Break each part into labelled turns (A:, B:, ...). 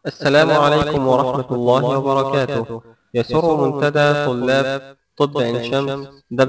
A: السلام عليكم ورحمة الله وبركاته يسر منتدى طلاب طب عين شمس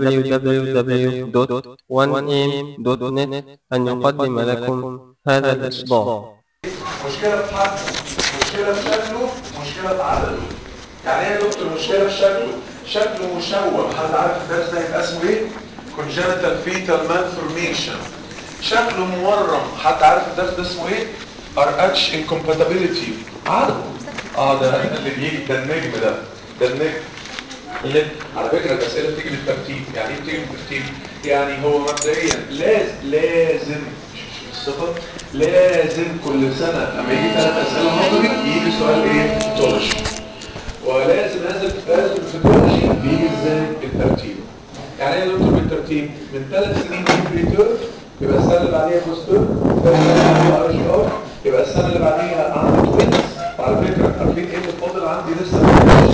A: www.1am.net أن يقدم لكم هذا الإصدار
B: مشكلة في حجمه مشكلة في شكله مشكلة في عدده يعني ايه يا دكتور مشكلة في شكله شكله مشوه حد عارف الدرس ده يبقى اسمه ايه congenital fetal malformation شكله مورم حد عارف الدرس ده اسمه ايه RH incompatibility عارفه اه ده اللي بيجي ده النجم ده ده النجم اللي على فكرة الأسئلة بتيجي بالترتيب يعني ايه بتيجي بالترتيب يعني هو مبدئيا لازم لازم مش مش الصفة لازم كل سنة لما يجي ثلاث أسئلة نظري يجي سؤال ايه فيتولوجي ولازم لازم لازم الفيتولوجي بيجي ازاي بالترتيب يعني ايه يا دكتور بالترتيب من ثلاث سنين يجي بريتور يبقى السنة اللي بعديها بوستر يبقى السنة اللي بعديها ار جي ار يبقى السنة اللي بعديها عندي توينز وعلى فكرة عارفين ايه اللي فاضل عندي لسه ما عملتش؟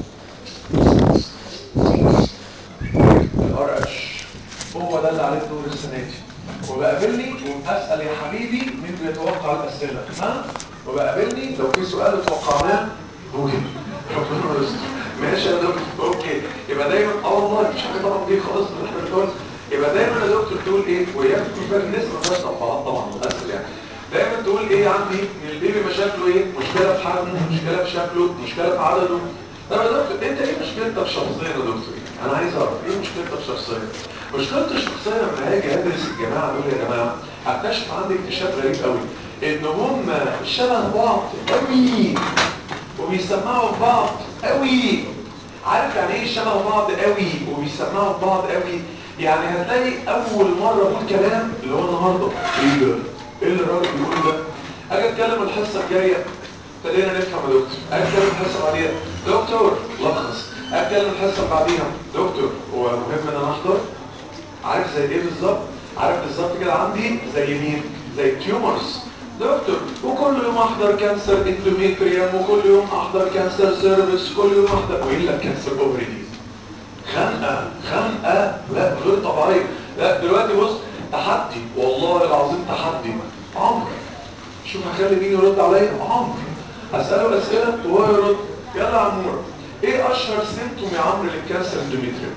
B: الار اتش هو ده اللي عليه الدور السنه دي وبقابلني واسال يا حبيبي مين بيتوقع الاسئله ها وبقابلني لو في سؤال توقعناه قولي ربنا يستر ماشي يا دكتور اوكي يبقى دايما اه والله مش حاجه طبعا دي خالص من احنا بنقول يبقى دايما يا دكتور تقول ايه وياك تكون فاكر نسبه ما فيهاش تفاعلات طبعا للاسف يعني دايما تقول ايه عندي ان البيبي مشاكله ايه مشكله في حجمه مشكله في شكله مشكله في عدده طب يا دكتور انت ايه مشكلتك شخصيا يا دكتور انا عايز اعرف ايه مشكلتك شخصيا مشكلتي الشخصيه لما هاجي ادرس الجماعه دول يا جماعه هكتشف عندي اكتشاف غريب قوي ان هم شبه بعض قوي وبيسمعوا بعض قوي عارف يعني ايه شبه بعض قوي وبيسمعوا بعض قوي يعني هتلاقي اول مره اقول كلام اللي هو النهارده ايه ده ايه اللي الراجل بيقوله ده اجي اتكلم الحصه الجايه ابتدينا نفهم يا دكتور اتكلم الحصه بعديها دكتور لخص اتكلم الحصه بعديها دكتور هو مهم ان انا احضر عارف زي ايه بالظبط عارف بالظبط كده عندي زي مين زي تيومرز دكتور وكل يوم احضر كانسر اندوميتريوم وكل يوم احضر كانسر سيرفيس كل يوم احضر والا كانسر اوفري خنقه خنقه لا غير طبيعيه لا دلوقتي بص تحدي والله العظيم تحدي عمرو شوف هخلي مين يرد عليا عمرو اساله اسئله وهو يرد يلا يا عمور ايه اشهر سيمتوم يا عمرو للكانسر اندوميتريوم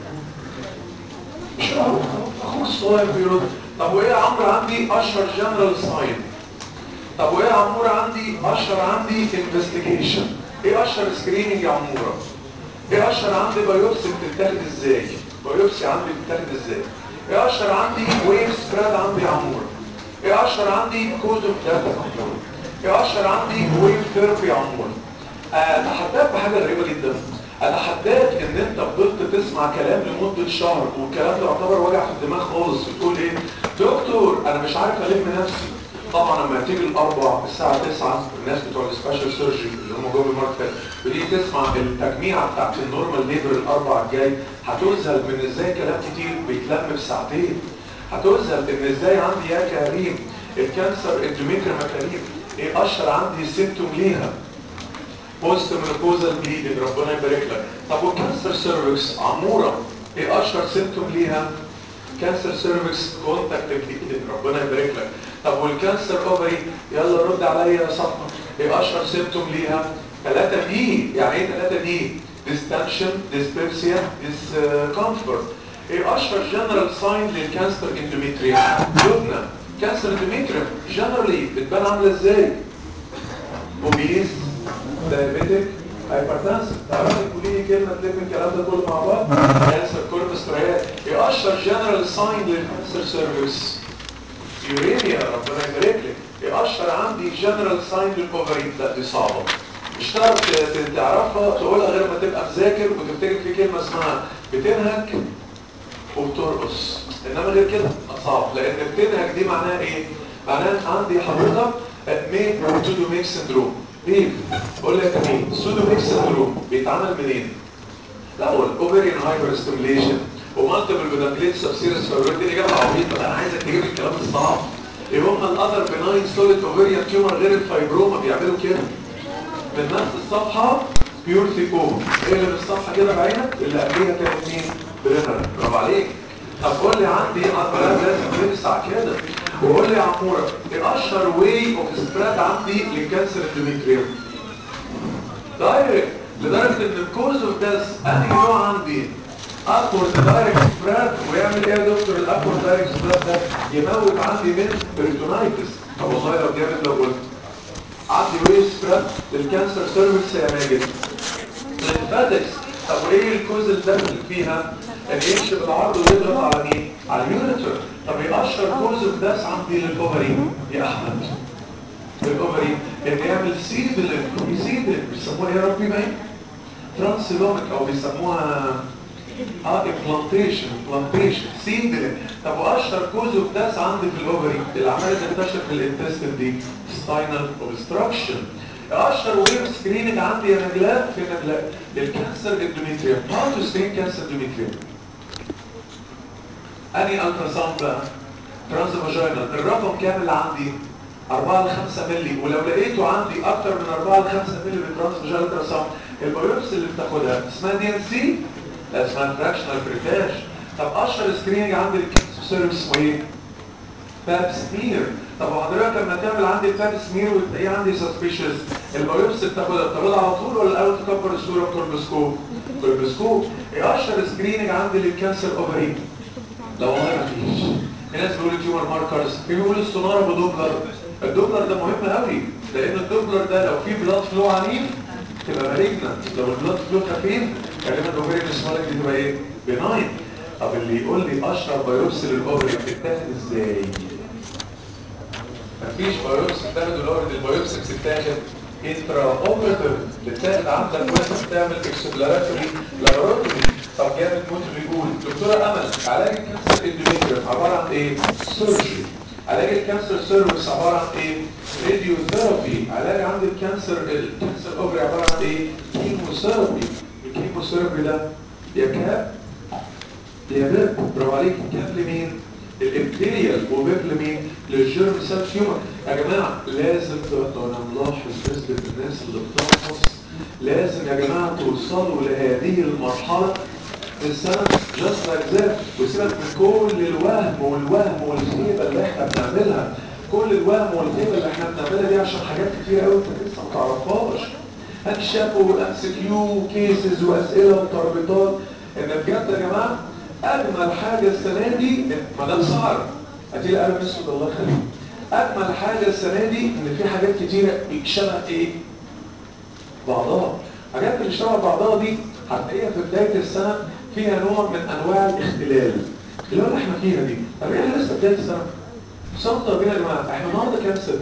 B: مش اهو اخوك الصغير بيرد طب وايه يا عمرو عندي اشهر جنرال ساين طب وايه يا عموره عندي اشهر عندي انفستيجيشن ايه اشهر سكريننج يا عموره ايه اشهر عندي بايوبسي بتتاخد ازاي بايوبسي عندي بتتاخد ازاي ايه اشهر عندي ويف سبريد عندي يا عموره ايه اشهر عندي كود اوف داتا عموره ايه اشهر عندي ويف ثيرابي يا عموره اتحداك بحاجه غريبه جدا اتحداك ان انت فضلت تسمع كلام لمده شهر والكلام ده يعتبر وجع في الدماغ خالص وتقول ايه دكتور انا مش عارف الم نفسي طبعا لما تيجي الاربع الساعه 9 الناس بتوع السبيشال سيرجري اللي هم جوه الماركت ودي تسمع التجميعه بتاعت النورمال ليبر الاربع الجاي هتذهل من ازاي كلام كتير بيتلم في ساعتين هتذهل ان ازاي عندي يا كريم الكانسر اندوميتريوم يا كريم ايه اشهر عندي سيمتوم ليها بوست منوبوزال بليدنج ربنا يبارك لك طب والكانسر سيرفكس عموره ايه اشهر سيمتوم ليها كانسر سيرفكس كونتاكت بليدنج ربنا يبارك لك طب والكانسر اوفري يلا رد عليا يا صاحبي ايه اشهر سيمتوم ليها 3 دي يعني ايه 3 دي ديستنشن ديسبيبسيا ديسكمفورت ايه اشهر جنرال ساين للكانسر اندوميتريوم لبنى كانسر اندوميتريوم جنرالي بتبان عامله ازاي اوبيز دايابيتك هايبرتنسن تعرفي تقولي لي كلمه تلم الكلام ده كله مع بعض كانسر كوربس تريال ايه اشهر جنرال ساين للكانسر سيرفيس يورينيا ربنا يبارك لك ايه اشهر عندي جنرال ساين للاوفري لا دي صعبه مش تعرف تعرفها تقولها غير ما تبقى مذاكر وتفتكر في كلمه اسمها بتنهك وبترقص انما غير كده صعب لان بتنهك دي معناها ايه معناها عندي حضرتك ميك سودوميك سندروم ايه قول لي يا كمين سودوميك سندروم بيتعمل منين الاول اوفرين هايبر ستيميليشن ومالتيبل بيدابليت سبسيرس فايبرويد دي اجابه عبيطه انا عايزك تجيب الكلام الصعب ايه هم الاذر بناين سوليد اوفريان تيومر غير الفايبروما بيعملوا كده من نفس الصفحه بيور ثيكوم ايه اللي من الصفحه كده بعينك اللي قبليها كانت مين برينر برافو عليك طب قول لي عندي عضلات لازم تلسع كده وقول لي يا عموره ايه اشهر واي اوف سبريد عندي للكانسر اندوميتريوم دايركت لدرجه ان الكوز اوف داس انهي نوع عندي ابورد دايركت سبراد ويعمل ايه يا دكتور الابورد دايركت سبراد ده يموت عندي من بريتونايتس طب والله لو جامد لو قلت عندي ويف سبراد للكانسر سيرفيس يا ماجد للفاتكس طب وايه الكوز اللي داخل فيها ان يمشي بالعرض ويضغط على مين على اليونيتر طب ايه اشهر كوز اوف داس عندي للاوفري يا احمد للاوفري ان يعمل سيدلين سيدلين بيسموها ايه يا ربي باين ترانسلوميك او بيسموها اه امبلانتيشن امبلانتيشن سيدلين طب واشهر كوز اوف داس عندي في الاوفري اللي عماله تنتشر في الانتستين دي سباينال اوبستراكشن اشهر ويف سكريننج عندي يا نجلاء في نجلاء للكانسر اندوميتريوم هاو تو سكرين كانسر اندوميتريوم اني التراساوند بقى ترانس فاجينال الرقم كام اللي عندي 4 ل 5 مللي ولو لقيته عندي اكتر من 4 ل 5 مللي بالترانس فاجينال التراساوند البيوبس اللي بتاخدها اسمها دي ان سي لا اسمها فراكشنال بريتاج طب اشهر سكريننج عندي الكانسر سيرفيس اسمه ايه باب سمير طب وحضرتك لما تعمل عندي الباب سمير وتلاقيه عندي سسبيشس البيوبس بتاخدها بتاخدها على طول ولا الاول تكبر الصوره بكولبسكوب كولبسكوب ايه اشهر سكريننج عندي للكانسر اوفري لا والله ما فيش في ناس بيقولوا تيومر ماركرز في بيقولوا السونار بدوبلر الدوبلر ده مهم قوي لان الدوبلر ده لو في بلاد فلو عنيف تبقى مالجنت لو البلاد فلو خفيف غالبا الاوفري بالنسبه لك دي تبقى ايه بناين طب اللي يقول لي اشهر بايوبسي للاوفري بتتاخد ازاي مفيش بايوبسي بتاخد الاوفري البايوبسي بتتاخد انترا اوبراتيف بتاخد عندك وانت بتعمل اكسبلوراتوري لابوراتوري طب جامد موت بيقول دكتوره امل علاج الكانسر اندوميتريوم عباره عن ايه سيرجري علاج الكانسر سيرفيس عباره عن ايه راديو ثيرابي علاج عند الكانسر الكانسر اوفري عباره عن ايه كيموثيرابي الكيموثيرابي ده يا كاب يا باب برافو عليك كاب لمين الابتيريال وباب لمين للجيرم سيل تيومر يا جماعه لازم تبقى انا ملاحظ نسبه الناس اللي بتنقص لازم يا جماعه توصلوا لهذه المرحله في السنه جاست لايك ذات وسيبك من كل الوهم والوهم والخيبه اللي احنا بنعملها كل الوهم والخيبه اللي احنا بنعملها دي عشان حاجات كتير قوي انت لسه ما تعرفهاش انشاف وام سي كيو كيسز واسئله وتربيطات ان بجد يا جماعه اجمل حاجه السنه دي مدام سهر هاتي لي قلم اسود الله يخليك اجمل حاجه السنه دي ان في حاجات كتيره شبه ايه بعضها حاجات اللي شبه بعضها دي هتلاقيها في بدايه السنه فيها نوع من انواع الاختلال اللي هو اللي احنا فيها دي طب احنا لسه بدايه السنه صمت بينا يا جماعه احنا النهارده كام 6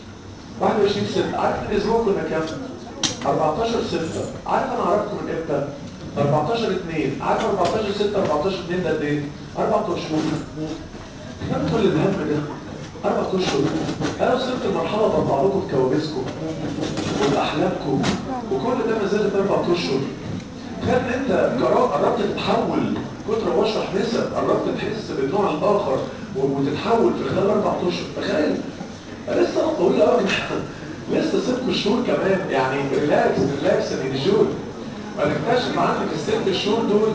B: 21 6 عارف الاسبوع كنا كام 14 6 عارف انا عرفت من امتى 14 2 عارف 14 6 14 2 ده قد ايه 4 اشهر كام كل الهم ده اربع اشهر انا وصلت لمرحله بطلع لكم في كوابيسكم وباحلامكم وكل ده ما زالت اربع اشهر كان انت قربت تتحول كتر بشرح نسب قربت تحس بالنوع الاخر وتتحول في خلال اربع اشهر تخيل لسه طويله قوي لسه ست شهور كمان يعني ريلاكس ريلاكس انجوي ونكتشف عندك الست شهور دول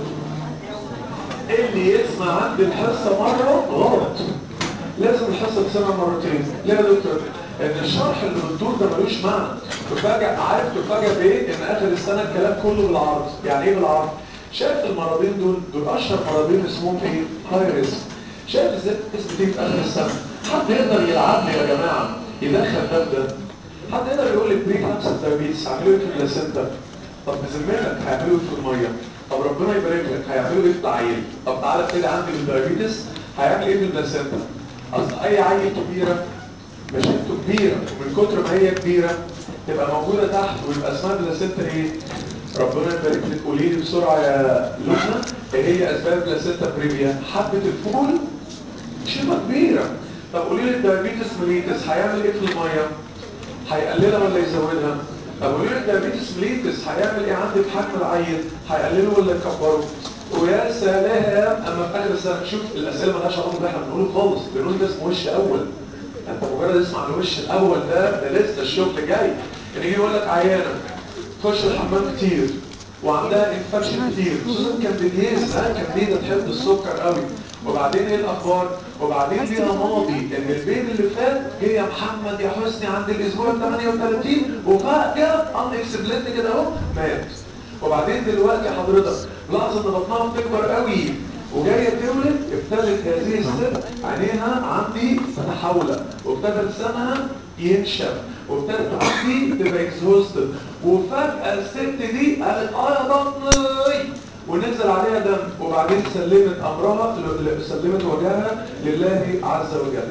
B: اللي يسمع عند الحصه مره غلط لازم الحصه تسمع مرتين ليه يا دكتور ان الشرح اللي بالدور ده ملوش معنى تفاجئ عارف تفاجئ بايه ان اخر السنه الكلام كله بالعرض يعني ايه بالعرض شايف المرضين دول دول اشهر مرضين اسمهم ايه هاي ريسك شايف ازاي الناس بتيجي في اخر السنه حد يقدر يلعب لي يا جماعه يدخل ده ده حد يقدر يقول لي بري كانسر دايبيتس هعملوا ايه في البلاسينتا طب بذمتك هيعملوا ايه في الميه طب ربنا يبارك لك هيعملوا ايه في العيل طب تعالى ابتدي عندي بالدايبيتس هيعمل ايه في البلاسينتا اصل اي عيل كبيره مشيته كبيره ومن كتر ما هي كبيره تبقى موجوده تحت ويبقى اسمها بلاسينتا ايه ربنا يبارك لك قولي لي بسرعه يا لبنى ايه هي اسباب بلاسينتا بريفيا حبه الفول شبه كبيره طب قولي لي الدايبيتس ميليتس هيعمل ايه في الميه هيقللها ولا يزودها طب قولي لي الدايبيتس ميليتس هيعمل ايه عندي في حجم العيل هيقلله ولا يكبره ويا سلام اما في اخر السنه شوف الاسئله مالهاش علاقه باللي احنا بنقوله خالص بنقول ده اسمه وش اول انت مجرد اسمع الوش الاول ده ده لسه الشغل جاي يعني يجي يقول لك عيانه تخش الحمام كتير وعندها انفكشن كتير خصوصا كانديديز ها كانديدا تحب السكر قوي وبعدين ايه الاخبار وبعدين ليها ماضي ان البيبي اللي فات جه يا محمد يا حسني عند الاسبوع 38 وفجاه ان اكسبلنت كده اهو مات وبعدين دلوقتي حضرتك لاحظ ان بطنها بتكبر قوي وجايه تولد ابتدت هذه الست عينيها عندي تتحول وابتدى لسانها ينشف وابتدت عندي تبقى اكزوستد وفجاه الست دي قالت اه يا بطني ونزل عليها دم وبعدين سلمت امرها سلمت وجهها لله عز وجل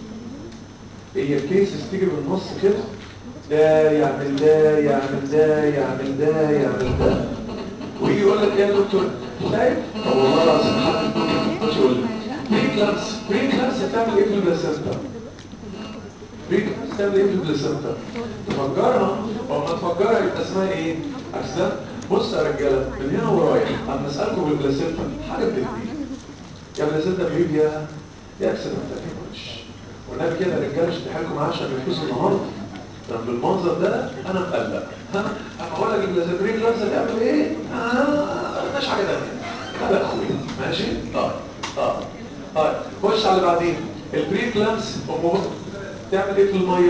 B: هي الكيس تيجي بالنص كده ده يعمل ده يعمل ده يعمل ده يعمل ده ويجي يقول لك يا دكتور شايف طب والله العظيم حد ممكن يقول لي بري كلامس بري كلامس بتعمل ايه في البلاسنتا بري كلامس بتعمل ايه في البلاسنتا تفجرها او ما تفجرها يبقى اسمها ايه اجسام بص يا رجاله من هنا ورايح اما اسالكم بالبلاسنتا حاجه بتدي يا بلاسنتا بيجي يا يا اكسنت وش والنبي كده يا رجاله اشتحي لكم عشان الفلوس النهارده طب بالمنظر ده انا مقلق ها اما اقول لك البلازابرين لابسه تعمل ايه اه مش حاجه ثانيه لا اخويا ماشي طيب طيب طيب خش على اللي بعدين البري كلامس ام تعمل ايه في الميه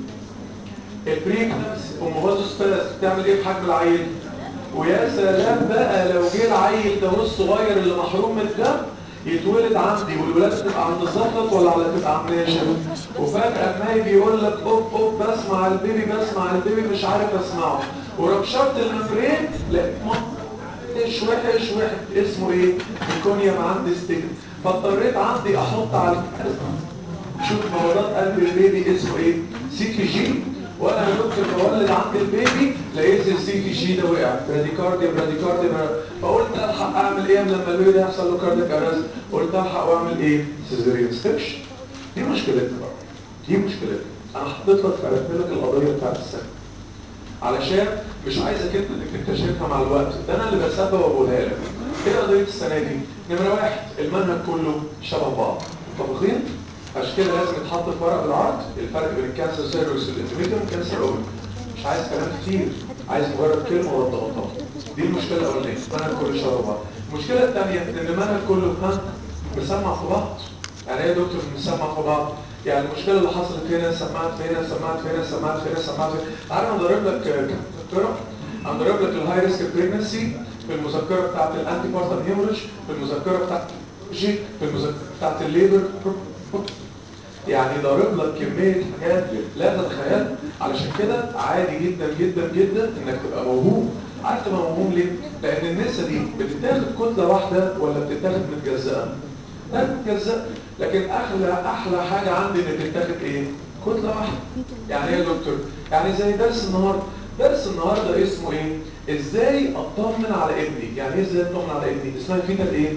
B: البري كلامس ام فازوسباس بتعمل ايه في حجم العيل ويا سلام بقى لو جه العيل ده الصغير اللي محروم من الدم يتولد عندي والولادة تبقى عند الزفلط ولا على تبقى عند ناشف وفجأة ما يجي يقول لك اوب اوب بسمع البيبي بسمع البيبي مش عارف اسمعه وربشرت الممبرين لا وحش وحش وحش اسمه ايه؟ الكونيوم عندي ستيك فاضطريت عندي احط على شوف نبضات قلب البيبي اسمه ايه؟ سي تي جي وانا يا دكتور بولد عند البيبي لقيت السي تي جي ده وقع براديكارديا براديكارديا فقلت الحق اعمل ايه لما البيبي ده يحصل له كارديك ارست قلت الحق واعمل ايه سيزيريان ستيش دي مشكلتنا بقى دي مشكلتنا انا حطيت لك عرفت لك القضيه بتاعت السنه علشان مش عايزك انت انك تكتشفها مع الوقت ده انا اللي بسبب واقولها لك ايه قضيه السنه دي نمره واحد المنهج كله شبه بعض متفقين عشان كده لازم يتحط في ورق بالعرض الفرق بين الكانسر سيرفيس والانترميديوم والكانسر اوي مش عايز كلام كتير عايز مجرد كلمه ورد غلطان دي المشكله الاولانيه المنهج كله شبه بعض المشكله الثانيه ان المنهج كله ها مسمع في بعض يعني ايه يا دكتور مسمع في بعض يعني المشكله اللي حصلت هنا سمعت في هنا سمعت في هنا سمعت في هنا سمعت في هنا تعالى انا ضارب لك مذكره انا ضارب لك الهاي ريسك بريجنسي في المذكره بتاعت الانتي بارتم هيموريج في المذكره بتاعت جي في المذكره بتاعت الليبر يعني ضارب لك كمية حاجات لا تتخيل علشان كده عادي جدا جدا جدا انك تبقى موهوم عارف تبقى موهوم ليه؟ لان النسا دي بتتاخد كتلة واحدة ولا بتتاخد متجزأة؟ لا متجزأة لكن احلى احلى حاجة عندي ان تتاخد ايه؟ كتلة واحدة يعني ايه يا دكتور؟ يعني زي درس النهاردة درس النهاردة اسمه ايه؟ ازاي اطمن على ابني يعني ايه ازاي اطمن على ابني؟ اسمها فيتال ايه؟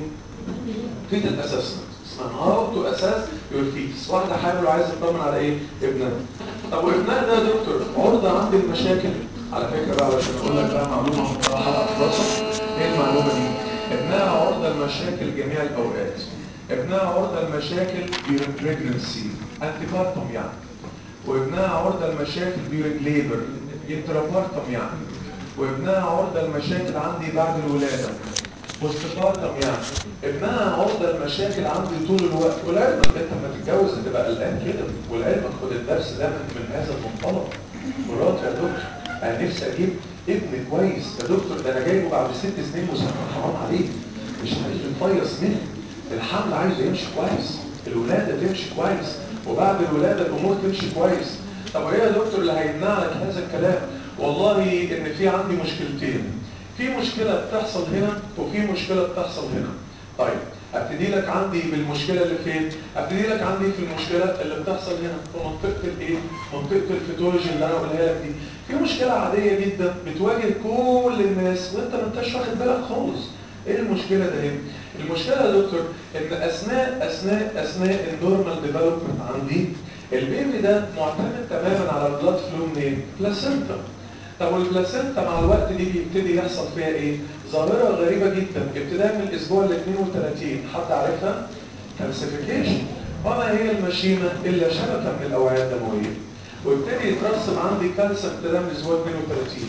B: فيتال اسسمنت اسمها هاو تو اساس يور فيتس واحده حامل وعايزه تطمن على ايه ابنها طب وابنها ده يا دكتور عرضه عندي المشاكل على فكره بقى علشان اقول لك بقى معلومه مصطلحه خلاصه ايه المعلومه دي ابنها عرضه المشاكل جميع الاوقات ابنها عرضه المشاكل during pregnancy antepartum يعني وابنها عرضه المشاكل during labor intrapartum يعني وابنها عرضه المشاكل عندي بعد الولاده واستفارتم يعني ابنها عرضة المشاكل عندي طول الوقت ولعلمك انت لما تتجوز هتبقى قلقان كده ولعلمك خد الدرس ده من, من هذا المنطلق مرات يا دكتور انا نفسي اجيب ابن كويس يا دكتور ده انا جايبه بعد ست سنين مسافر حرام عليك مش عايز يتفيص مني الحمل عايزه يمشي كويس الولاده تمشي كويس وبعد الولاده الامور تمشي كويس طب ايه يا دكتور اللي هيمنع لك هذا الكلام والله ان في عندي مشكلتين في مشكلة بتحصل هنا وفي مشكلة بتحصل هنا طيب ابتدي لك عندي بالمشكلة اللي فين ابتدي لك عندي في المشكلة اللي بتحصل هنا في منطقة الايه منطقة الفيتولوجي اللي انا قولها لك دي في مشكلة عادية جدا بتواجه كل الناس وانت ما انتش واخد بالك خالص ايه المشكلة ده هنا المشكلة يا دكتور ان اثناء اثناء اثناء النورمال ديفلوبمنت عندي البيبي ده معتمد تماما على البلاد فلو منين بلاسنتا طب والبلاسنتا مع الوقت دي بيبتدي يحصل فيها ايه ظاهرة غريبة جدا ابتداء من الاسبوع ال 32 حد عارفها كالسيفيكيشن وما هي المشيمة الا شبكة من الاوعية الدموية ويبتدي يترسم عندي كالسيوم ابتداء من الاسبوع 32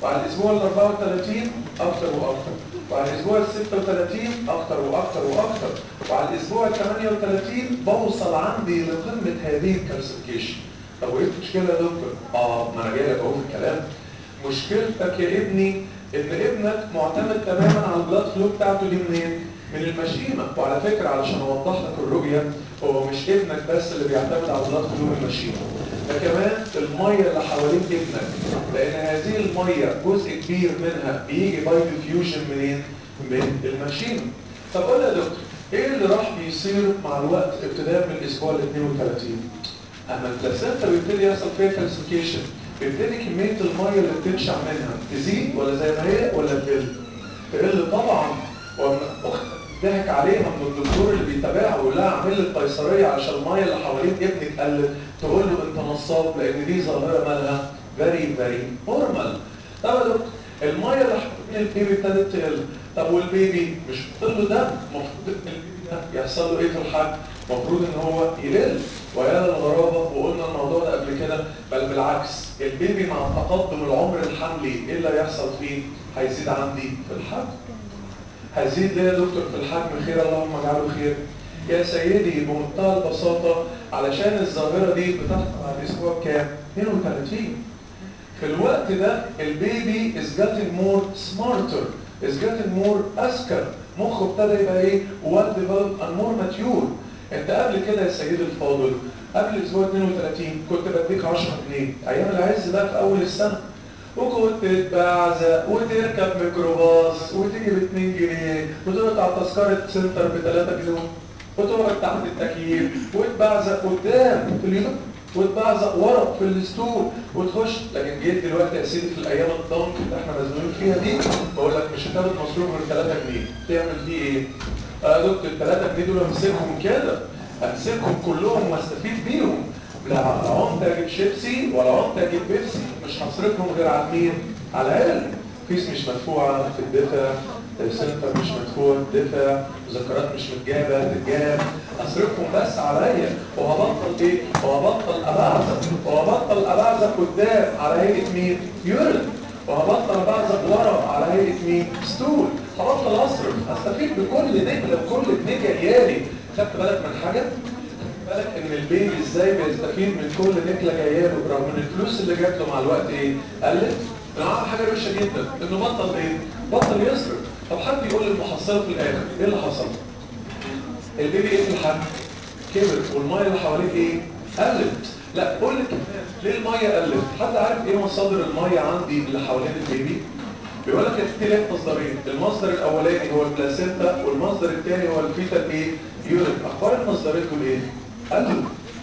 B: وعلى الاسبوع ال 34 اكتر واكتر وعلى الاسبوع ال 36 اكتر واكتر واكتر وعلى الاسبوع ال 38 بوصل عندي لقمه هذه الكالسيفيكيشن طب وايه المشكله يا دكتور؟ اه ما انا جاي لك اهو في الكلام مشكلتك يا ابني ان ابنك معتمد تماما على البلاد فلو بتاعته دي منين؟ من المشيمة وعلى فكرة علشان اوضح لك الرؤية هو مش ابنك بس اللي بيعتمد على البلاد فلو من المشيمة ده كمان المية اللي حوالين ابنك لان هذه المية جزء كبير منها بيجي باي ديفيوجن منين؟ من المشيمة طب قول لي يا دكتور ايه اللي راح بيصير مع الوقت ابتداء من الاسبوع ال 32 اما البلاسينتا بيبتدي يحصل فيها كالسيفيكيشن بيبتدي كمية المية اللي بتنشع منها تزيد ولا زي ما هي ولا تقل؟ تقل طبعا وأما أختك ضحك عليها من الدكتور اللي بيتابعها ويقول لها اعمل لي القيصريه عشان الميه اللي حوالين ابنك قلت تقول له انت نصاب لان دي ظاهره مالها فيري فيري نورمال طب يا دكتور الميه اللي حوالين البيبي ابتدت تقل طب والبيبي مش بتقول له ده المفروض البيبي ده يحصل له ايه في الحجم؟ المفروض ان هو يقل ويا للغرابه وقلنا الموضوع ده قبل كده بل بالعكس البيبي مع تقدم العمر الحملي ايه اللي هيحصل فيه؟ هيزيد عندي في الحجم هزيد ليه يا دكتور في الحجم خير اللهم اجعله خير يا سيدي بمنتهى البساطة علشان الظاهرة دي بتحصل على الأسبوع كام؟ 32 في الوقت ده البيبي is getting more smarter is getting more أذكى مخه ابتدى يبقى ايه؟ well developed and more mature انت قبل كده يا سيدي الفاضل قبل اسبوع 32 كنت بديك 10 جنيه ايام العز بقى في اول السنه وكنت تبعزق وتركب ميكروباص وتيجي ب 2 جنيه وتقطع تذكرة سنتر ب 3 جنيه وتقعد تحت التكييف وتبعزق قدام في اليوم وتبعزق ورا في الستور وتخش لكن جيت دلوقتي يا سيدي في الايام الضنك اللي احنا مزنوقين فيها دي بقول لك مش هتاخد مصروف غير 3 جنيه تعمل فيه ايه؟ اه يا دكتور ال 3 جنيه دول امسكهم كده امسكهم كلهم واستفيد بيهم لا عمت اجيب شيبسي ولا عمت اجيب بيبسي مش هصرفهم غير على مين؟ على العيال فيس مش مدفوعة في الدفع سنتر مش مدفوع دفع ذكريات مش متجابة تتجاب اصرفهم بس عليا وهبطل ايه؟ وهبطل ابعزق وهبطل ابعزق قدام على هيئة مين؟ يورين وهبطل ابعزق ورا على هيئة مين؟ ستول هبطل اصرف استفيد بكل نجلة بكل جنيه جايالي خدت بالك من حاجة؟ بالك ان البيبي ازاي بيستفيد من كل نكله جايه له رغم ان الفلوس اللي جات له مع الوقت ايه؟ قلت؟ انا عمل حاجه وحشه جدا انه بطل ايه؟ بطل يصرف طب حد يقول لي المحصله في الاخر ايه اللي حصل؟ البيبي ايه في الحجم؟ كبر والميه اللي حواليه ايه؟ قلت لا قول لي كمان ليه الميه قلت؟ حد عارف ايه مصادر الميه عندي اللي حوالين البيبي؟ بيقول لك في ثلاث مصدرين المصدر الاولاني هو البلاسينتا والمصدر الثاني هو الفيتال ايه؟ يورين اخبار المصدرين دول ايه؟ قالوا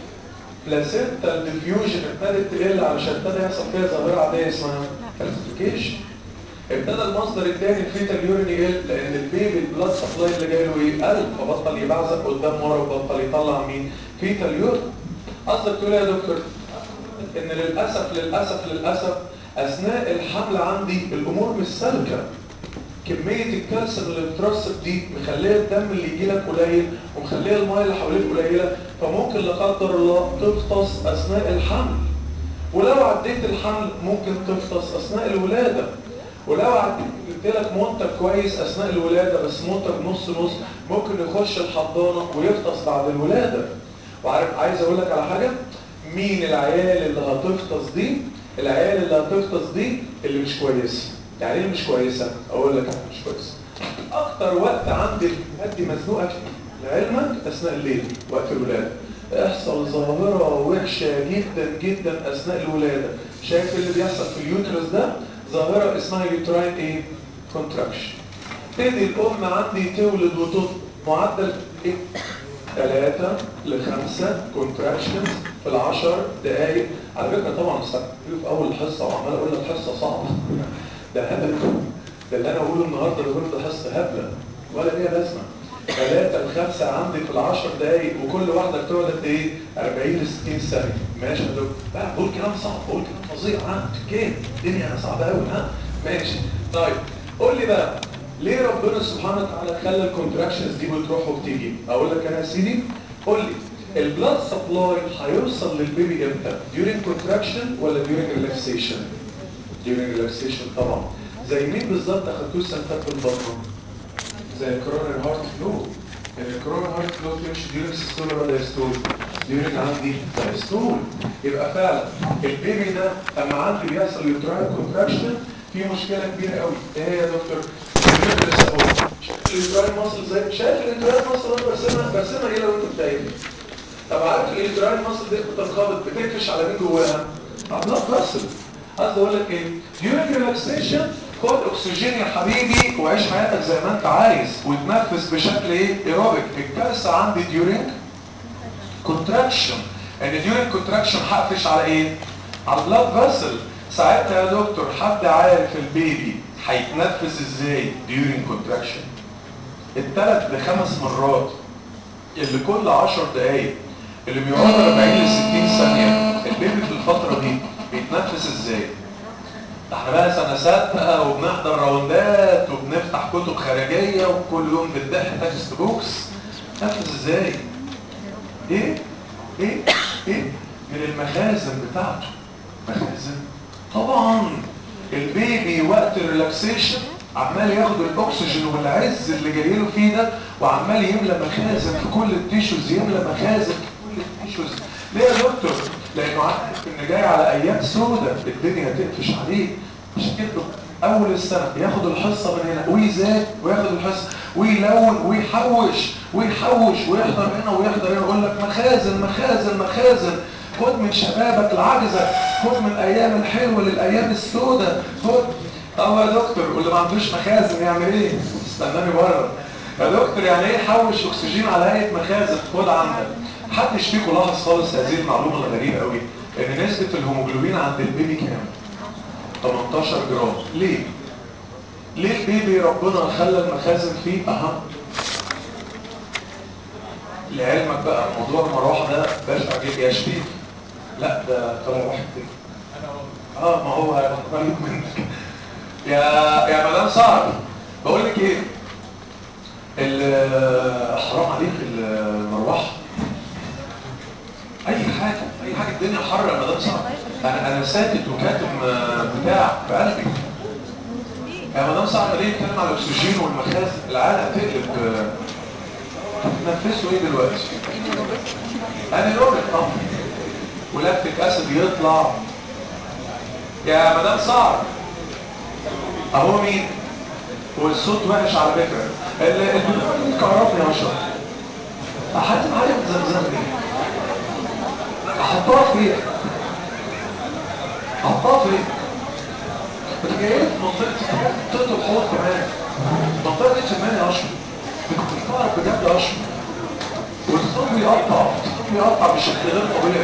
B: بلاسينتا الديفيوجن ابتدت تقل علشان ابتدى يحصل فيها ظاهره عاديه اسمها كالسيفيكيشن ابتدى المصدر الثاني الفيتال يورين يقل لان البيبي البلاد سبلاي اللي جاي له ايه قل فبطل يبعزق قدام ورا وبطل يطلع مين فيتال يورين قصدك تقول يا دكتور ان للاسف للاسف للاسف اثناء الحمل عندي الامور مش سالكه كمية الكالسيوم اللي بترسب دي مخليه الدم اللي يجي لك قليل ومخليه الميه اللي حواليك قليله فممكن لا قدر الله تفطس اثناء الحمل ولو عديت الحمل ممكن تفطس اثناء الولاده ولو عديت جبت لك منتج كويس اثناء الولاده بس منتج نص نص ممكن يخش الحضانه ويفطس بعد الولاده وعارف عايز اقول لك على حاجه مين العيال اللي هتفطس دي العيال اللي هتفطس دي اللي مش كويسه يعني ايه مش كويسه اقول لك مش كويسه اكتر وقت عندي الامهات دي مزنوقه فيه لعلمك اثناء الليل وقت الولاده يحصل ظاهره وحشه جدا جدا اثناء الولاده شايف اللي بيحصل في اليوترس ده ظاهره اسمها يوتراين ايه كونتراكشن تبتدي الام عندي تولد وتطلق معدل ايه ثلاثة لخمسة كونتراكشنز في العشر دقايق على فكرة طبعا استقبل في أول الحصة وعمال أقول لك حصة صعبة ده هبل ده اللي أنا أقوله النهاردة ده ده حصة هبلة ولا ليها لازمة ثلاثة لخمسة عندي في العشر دقايق وكل واحدة بتقعد قد إيه 40 ل 60 ثانية ماشي يا دكتور لا بقول كلام صعب بقول كلام فظيع ها كيف الدنيا صعبة قوي ها ماشي طيب قول لي بقى ليه ربنا سبحانه وتعالى خلى الكونتراكشنز دي بتروح وبتيجي اقول لك انا يا سيدي قول لي البلاد سبلاي هيوصل للبيبي امتى during contraction ولا during relaxation during relaxation طبعا زي مين بالظبط اخدتوه السنتات بالبطن زي الكورونا هارت فلو الكورونا هارت فلو تمشي ديورنج سيستول ولا دايستول ديورنج عندي دايستول يبقى فعلا البيبي ده اما عندي بيحصل يوتراين كونتراكشن في مشكله كبيره قوي ايه هي يا دكتور لسه اهو شايف اليوتراين ماسل زي شايف اليوتراين ماسل انا برسمها برسمها ايه لو انت بتايق طب عارف اليوتراين ماسل دي بتنقبض بتقفش على مين جواها على بلاد فاسل قصدي اقول لك ايه ديورنج ريلاكسيشن خد اكسجين يا حبيبي وعيش حياتك زي ما انت عايز وتنفس بشكل ايه ايروبيك الكارثه عندي ديورنج كونتراكشن ان ديورنج كونتراكشن هقفش على ايه على البلاد فاسل ساعتها يا دكتور حد عارف البيبي هيتنفس ازاي ديورنج كونتراكشن الثلاث لخمس مرات اللي كل 10 دقايق اللي بيقعد 40 ل 60 ثانيه البيبي في الفتره دي بيتنفس ازاي ده احنا بقى سنه سابقه وبنحضر راوندات وبنفتح كتب خارجيه وكل يوم بنضحك تكست بوكس تنفس ازاي ايه ايه ايه من المخازن بتاعته مخازن طبعا البيبي وقت الريلاكسيشن عمال ياخد الاكسجين والعز اللي جاي له فيه ده وعمال يملى مخازن في كل التيشوز يملى مخازن في كل التيشوز ليه يا دكتور لانه عارف ان جاي على ايام سودة الدنيا هتقفش عليه عشان كده اول السنه ياخد الحصه من هنا ويزاد وياخد الحصه ويلون ويحوش ويحوش ويحضر هنا ويحضر هنا يقول لك مخازن مخازن مخازن خد من شبابك العجزه خد من الايام الحلوه للايام السوداء خد طب يا دكتور واللي ما عندوش مخازن يعمل ايه استناني بره يا دكتور يعني ايه حوش اكسجين على هيئه مخازن خد عندك محدش فيكم لاحظ خالص هذه المعلومه الغريبه قوي ان نسبه الهيموجلوبين عند البيبي كام 18 جرام ليه ليه البيبي ربنا خلى المخازن فيه اهم لعلمك بقى موضوع المروحه ده بشع جدا يا شريف لا ده طلع واحد تاني اه ما هو قريب منك يا يا مدام صعب بقول لك ايه ال- حرام عليك المروحه اي حاجه اي حاجه الدنيا حر يا مدام صعب انا انا ساكت وكاتم آه، بتاع في قلبي يا مدام صعب ليه نتكلم على الاكسجين والمخازن العالم تقلب آه، تنفسوا ايه دلوقتي انا روبك اه ولاكتيك اسيد يطلع يا مدام صعب اهو مين والصوت وحش على فكره ال- البلوك دي تكرفني يا اشرف حد حاجه بتزمزمني احطها فين احطها فين انت جاي في منطقه منطقه الحوض كمان المنطقه دي تسمعني يا اشرف بتعرف بجد يا اشرف والصوت بيقطع الصوت بيقطع بشكل غير طبيعي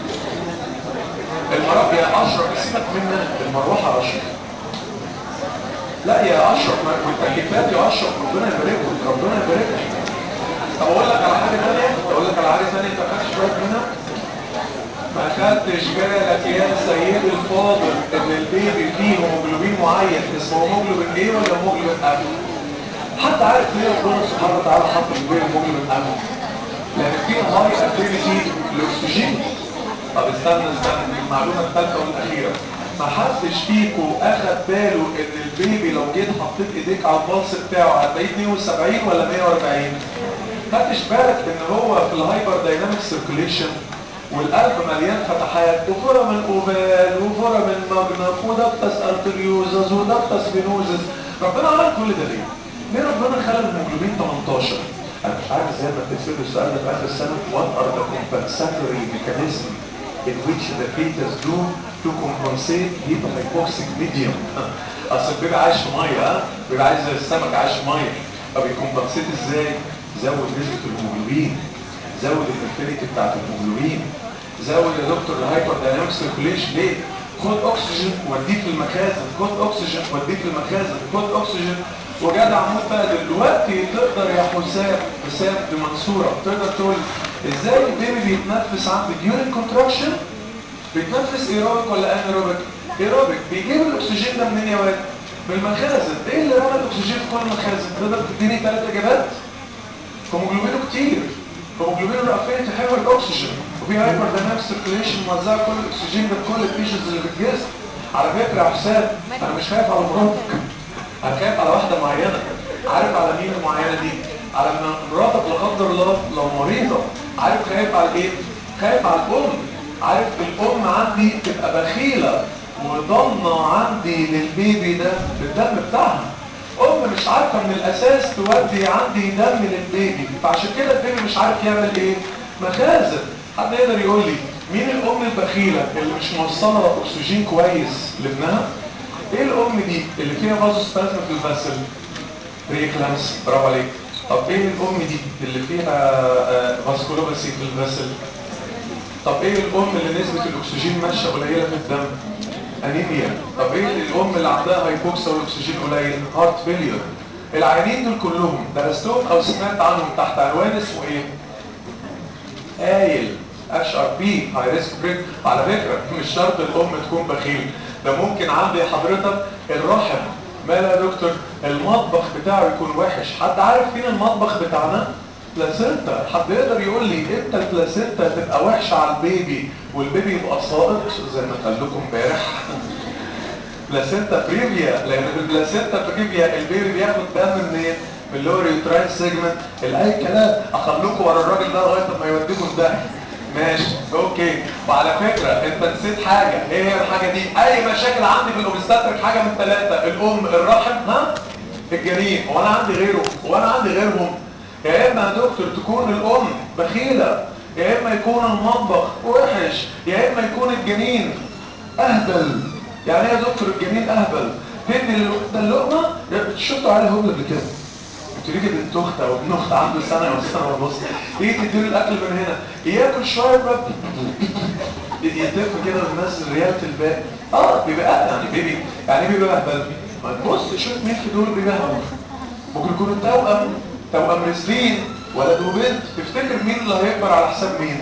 B: المروحه يا اشرف سيبك منها المروحه يا اشرف لا يا اشرف ما- والتكييفات يا اشرف ربنا يبارك لك ربنا يبارك لك طب اقول لك على حاجه ثانيه اقول لك على حاجه ثانيه انت ما خدتش بالك منها ما خدتش بالك يا سيد الفاضل ان البيبي فيه هيموجلوبين معين اسمه هيموجلوبين ايه ولا هيموجلوبين اب حد عارف ليه ربنا سبحانه وتعالى حط في البيبي هيموجلوبين اب لان فيه هاي اكتيفيتي للاكسجين طب استنى استنى المعلومه الثالثه والاخيره ما حدش فيكم اخد باله ان البيبي لو جيت حطيت ايديك على البلس بتاعه هتلاقيه 72 ولا 140 خدتش بالك ان هو في الهايبر دايناميك سيركيليشن والقلب مليان فتحات وفورامين اوفال وفورامين ماجنم ودكتس ارتريوزز ودكتس فينوزز ربنا عمل كل ده ليه؟ ليه ربنا خلى الهيموجلوبين 18 انا مش عارف ازاي ما بتسألوا السؤال ده في اخر السنه what are the compensatory mechanism in which the fetus do to compensate heat hypoxic medium اصل البيبي عايش في ميه ها البيبي عايز زي السمك عايش في ميه فبيكمبنسيت ازاي؟ زود نسبه الهيموجلوبين زود الانفينيتي بتاعت الهيموجلوبين زود يا دكتور الهايبر دايناميك سيركوليشن ليه؟ خد اكسجين وديه في المخازن خد اكسجين وديه في المخازن خد اكسجين وجدع موت بقى دلوقتي تقدر يا حسام حسام بمنصوره تقدر تقول ازاي البيبي بيتنفس عند ديورين كونتراكشن بيتنفس ايروبيك ولا انيروبيك؟ ايروبيك بيجيب الاكسجين ده منين يا واد؟ من المخازن ايه اللي رمى الاكسجين في كل المخازن؟ تقدر تديني ثلاث اجابات؟ هيموجلوبينه كتير هيموجلوبينه الافينيتي حلوه الاكسجين وفي هايبر دايناميك سيركيليشن موزعه كل الاكسجين ده في كل التيشوز اللي في الجسم على فكره يا حسام انا مش خايف على مراتك انا خايف على واحده معينه عارف على مين المعينه دي على م- مراتك لا قدر الله لو مريضه عارف خايف على ايه خايف على الام عارف الام عندي تبقى بخيله وضامنه عندي للبيبي ده بالدم بتاعها ام مش عارفه من الاساس تودي عندي دم للبيبي فعشان كده البيبي مش عارف يعمل ايه مخازن حد يقدر يقول لي مين الام البخيله اللي مش موصله اكسجين كويس لابنها ايه الام دي اللي فيها فازوسبازم في الفاسل بريكلامس برافو عليك طب ايه الام دي اللي فيها فاسكولوباسي في الفاسل طب ايه الام اللي نسبه الاكسجين ماشيه قليله في الدم انيميا طب ايه الام اللي عندها هايبوكسا والاكسجين قليل هارت فيلير العيانين دول كلهم درستهم او سمعت عنهم تحت عنوان اسمه ايه قايل اتش ار بي هاي ريسك بريك على فكره مش شرط الام تكون بخيل ده ممكن عندي حضرتك الرحم مالا يا دكتور المطبخ بتاعه يكون وحش حد عارف فين المطبخ بتاعنا بلاسينتا حد يقدر يقول لي امتى البلاسينتا تبقى وحشه على البيبي والبيبي يبقى ساقط زي ما قال لكم امبارح بلاسينتا بريفيا لان في البلاسينتا بريفيا البيبي بياخد دم منين من اللور يوتراين سيجمنت الاي كلام اخليكم ورا الراجل ده لغايه ما يوديكم ده ماشي اوكي وعلى فكره انت نسيت حاجه ايه هي الحاجه دي اي مشاكل عندي في الاوبستاتريك حاجه من ثلاثه الام الرحم ها الجنين هو انا عندي غيره هو انا عندي غيرهم يا اما يا دكتور تكون الام بخيله يا اما يكون المطبخ وحش يا اما يكون الجنين اهبل يعني ايه يا دكتور الجنين اهبل تدي للوحده اللقمه شفتوا عليه هبل قبل كده تيجي بنت اخت او ابن اخت عنده سنه او سنه ونص تيجي تديله الاكل من هنا ياكل شويه بقى يتف كده وينزل ريال في الباقي اه بيبقى يعني بيبي يعني بيبي اهبل ما تبص شوف مين في دول بيبي اهبل ممكن يكونوا توأم توأم رزلين ولد وبنت تفتكر مين اللي هيكبر على حساب مين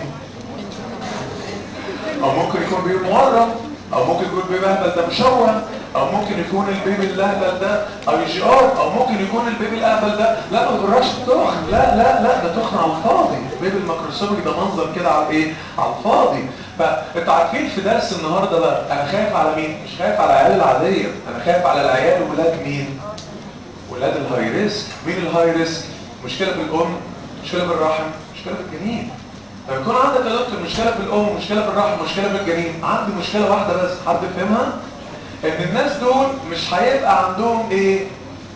B: او ممكن يكون بيبي مورم او ممكن يكون بيبي اهبل ده مشوه او ممكن يكون البيبي الاهبل ده اي جي ار او ممكن يكون البيبي الاهبل ده لا ما تجرش تخن لا لا لا ده تخن على الفاضي البيبي الميكروسكوبي ده منظر كده على ايه على الفاضي فانتوا عارفين في درس النهارده بقى انا خايف على مين مش خايف على العيال العاديه انا خايف على العيال ولاد مين ولاد الهاي ريسك مين الهاي ريسك مشكله في الام مشكله في الرحم مشكله في الجنين لما يكون عندك يا دكتور مشكله في الام مشكله في الرحم مشكله في الجنين عندي مشكله واحده بس حد فهمها ان الناس دول مش هيبقى عندهم ايه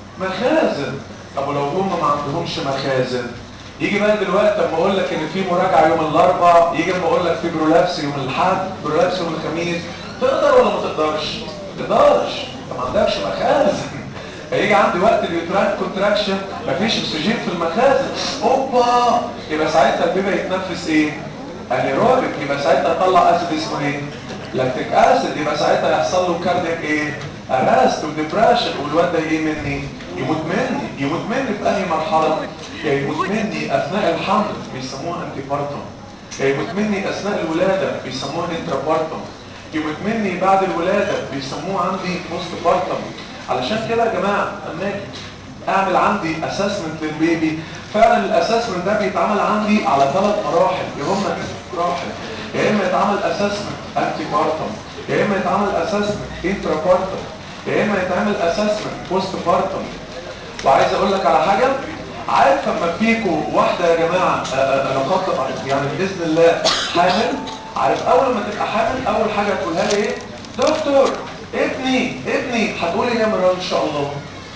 B: مخازن طب ولو هم ما عندهمش مخازن يجي بقى دلوقتي لما اقول لك ان في مراجعه يوم الاربعاء يجي لما اقول لك في برولابس يوم الاحد برولابس يوم الخميس تقدر ولا ما تقدرش ما تقدرش انت ما عندكش مخازن هيجي عندي وقت اليوتراين كونتراكشن مفيش اكسجين في المخازن اوبا يبقى ساعتها البيبي يتنفس ايه انيروبيك يبقى ساعتها يطلع اسيد اسمه ايه لاكتيك اسيد يبقى ساعتها يحصل له كاردياك ايه ارست وديبريشن والواد ده ايه مني يموت مني يموت مني في انهي مرحله يا يموت مني اثناء الحمل بيسموها انتي بارتم يا يموت مني اثناء الولاده بيسموها انترا بارتم يموت مني بعد الولاده بيسموه عندي بوست بارتم علشان كده يا جماعه اما اجي اعمل عندي اسسمنت للبيبي فعلا الاسسمنت ده بيتعمل عندي على ثلاث مراحل يا هم مراحل يا اما يتعمل اسسمنت انتي بارتم يا اما يتعمل اسسمنت انترا بارتم يا اما يتعمل اسسمنت بوست بارتم وعايز اقول لك على حاجه عارف اما فيكم واحده يا جماعه انا خاطب يعني باذن الله حامل عارف اول ما تبقى حامل اول حاجه تقولها لي ايه دكتور ابني ابني هتقولي ايه يا مرام ان شاء الله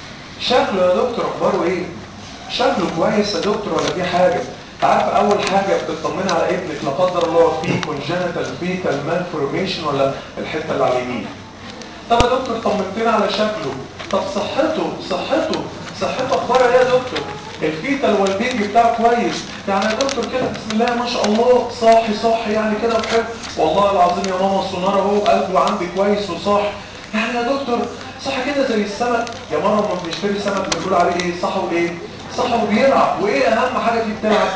B: شكله يا دكتور اخباره ايه شكله كويس يا دكتور ولا في حاجه عارف اول حاجه بتطمني على ابنك لا قدر الله في كونجنتال فيتال مالفورميشن ولا الحته اللي على اليمين طب يا دكتور طمنتنا على شكله طب صحته صحته صحته اخبارها ايه يا دكتور الفيتال والبيبي بتاعه كويس يعني يا دكتور كده بسم الله ما شاء الله صاحي صاحي يعني كده بحب والله العظيم يا ماما السونار اهو قلبه عندي كويس وصاح يعني يا دكتور صح كده زي السمك يا ماما لما بنشتري سمك بنقول عليه ايه صح وايه صح وبيلعب وايه اهم حاجه فيه بتلعب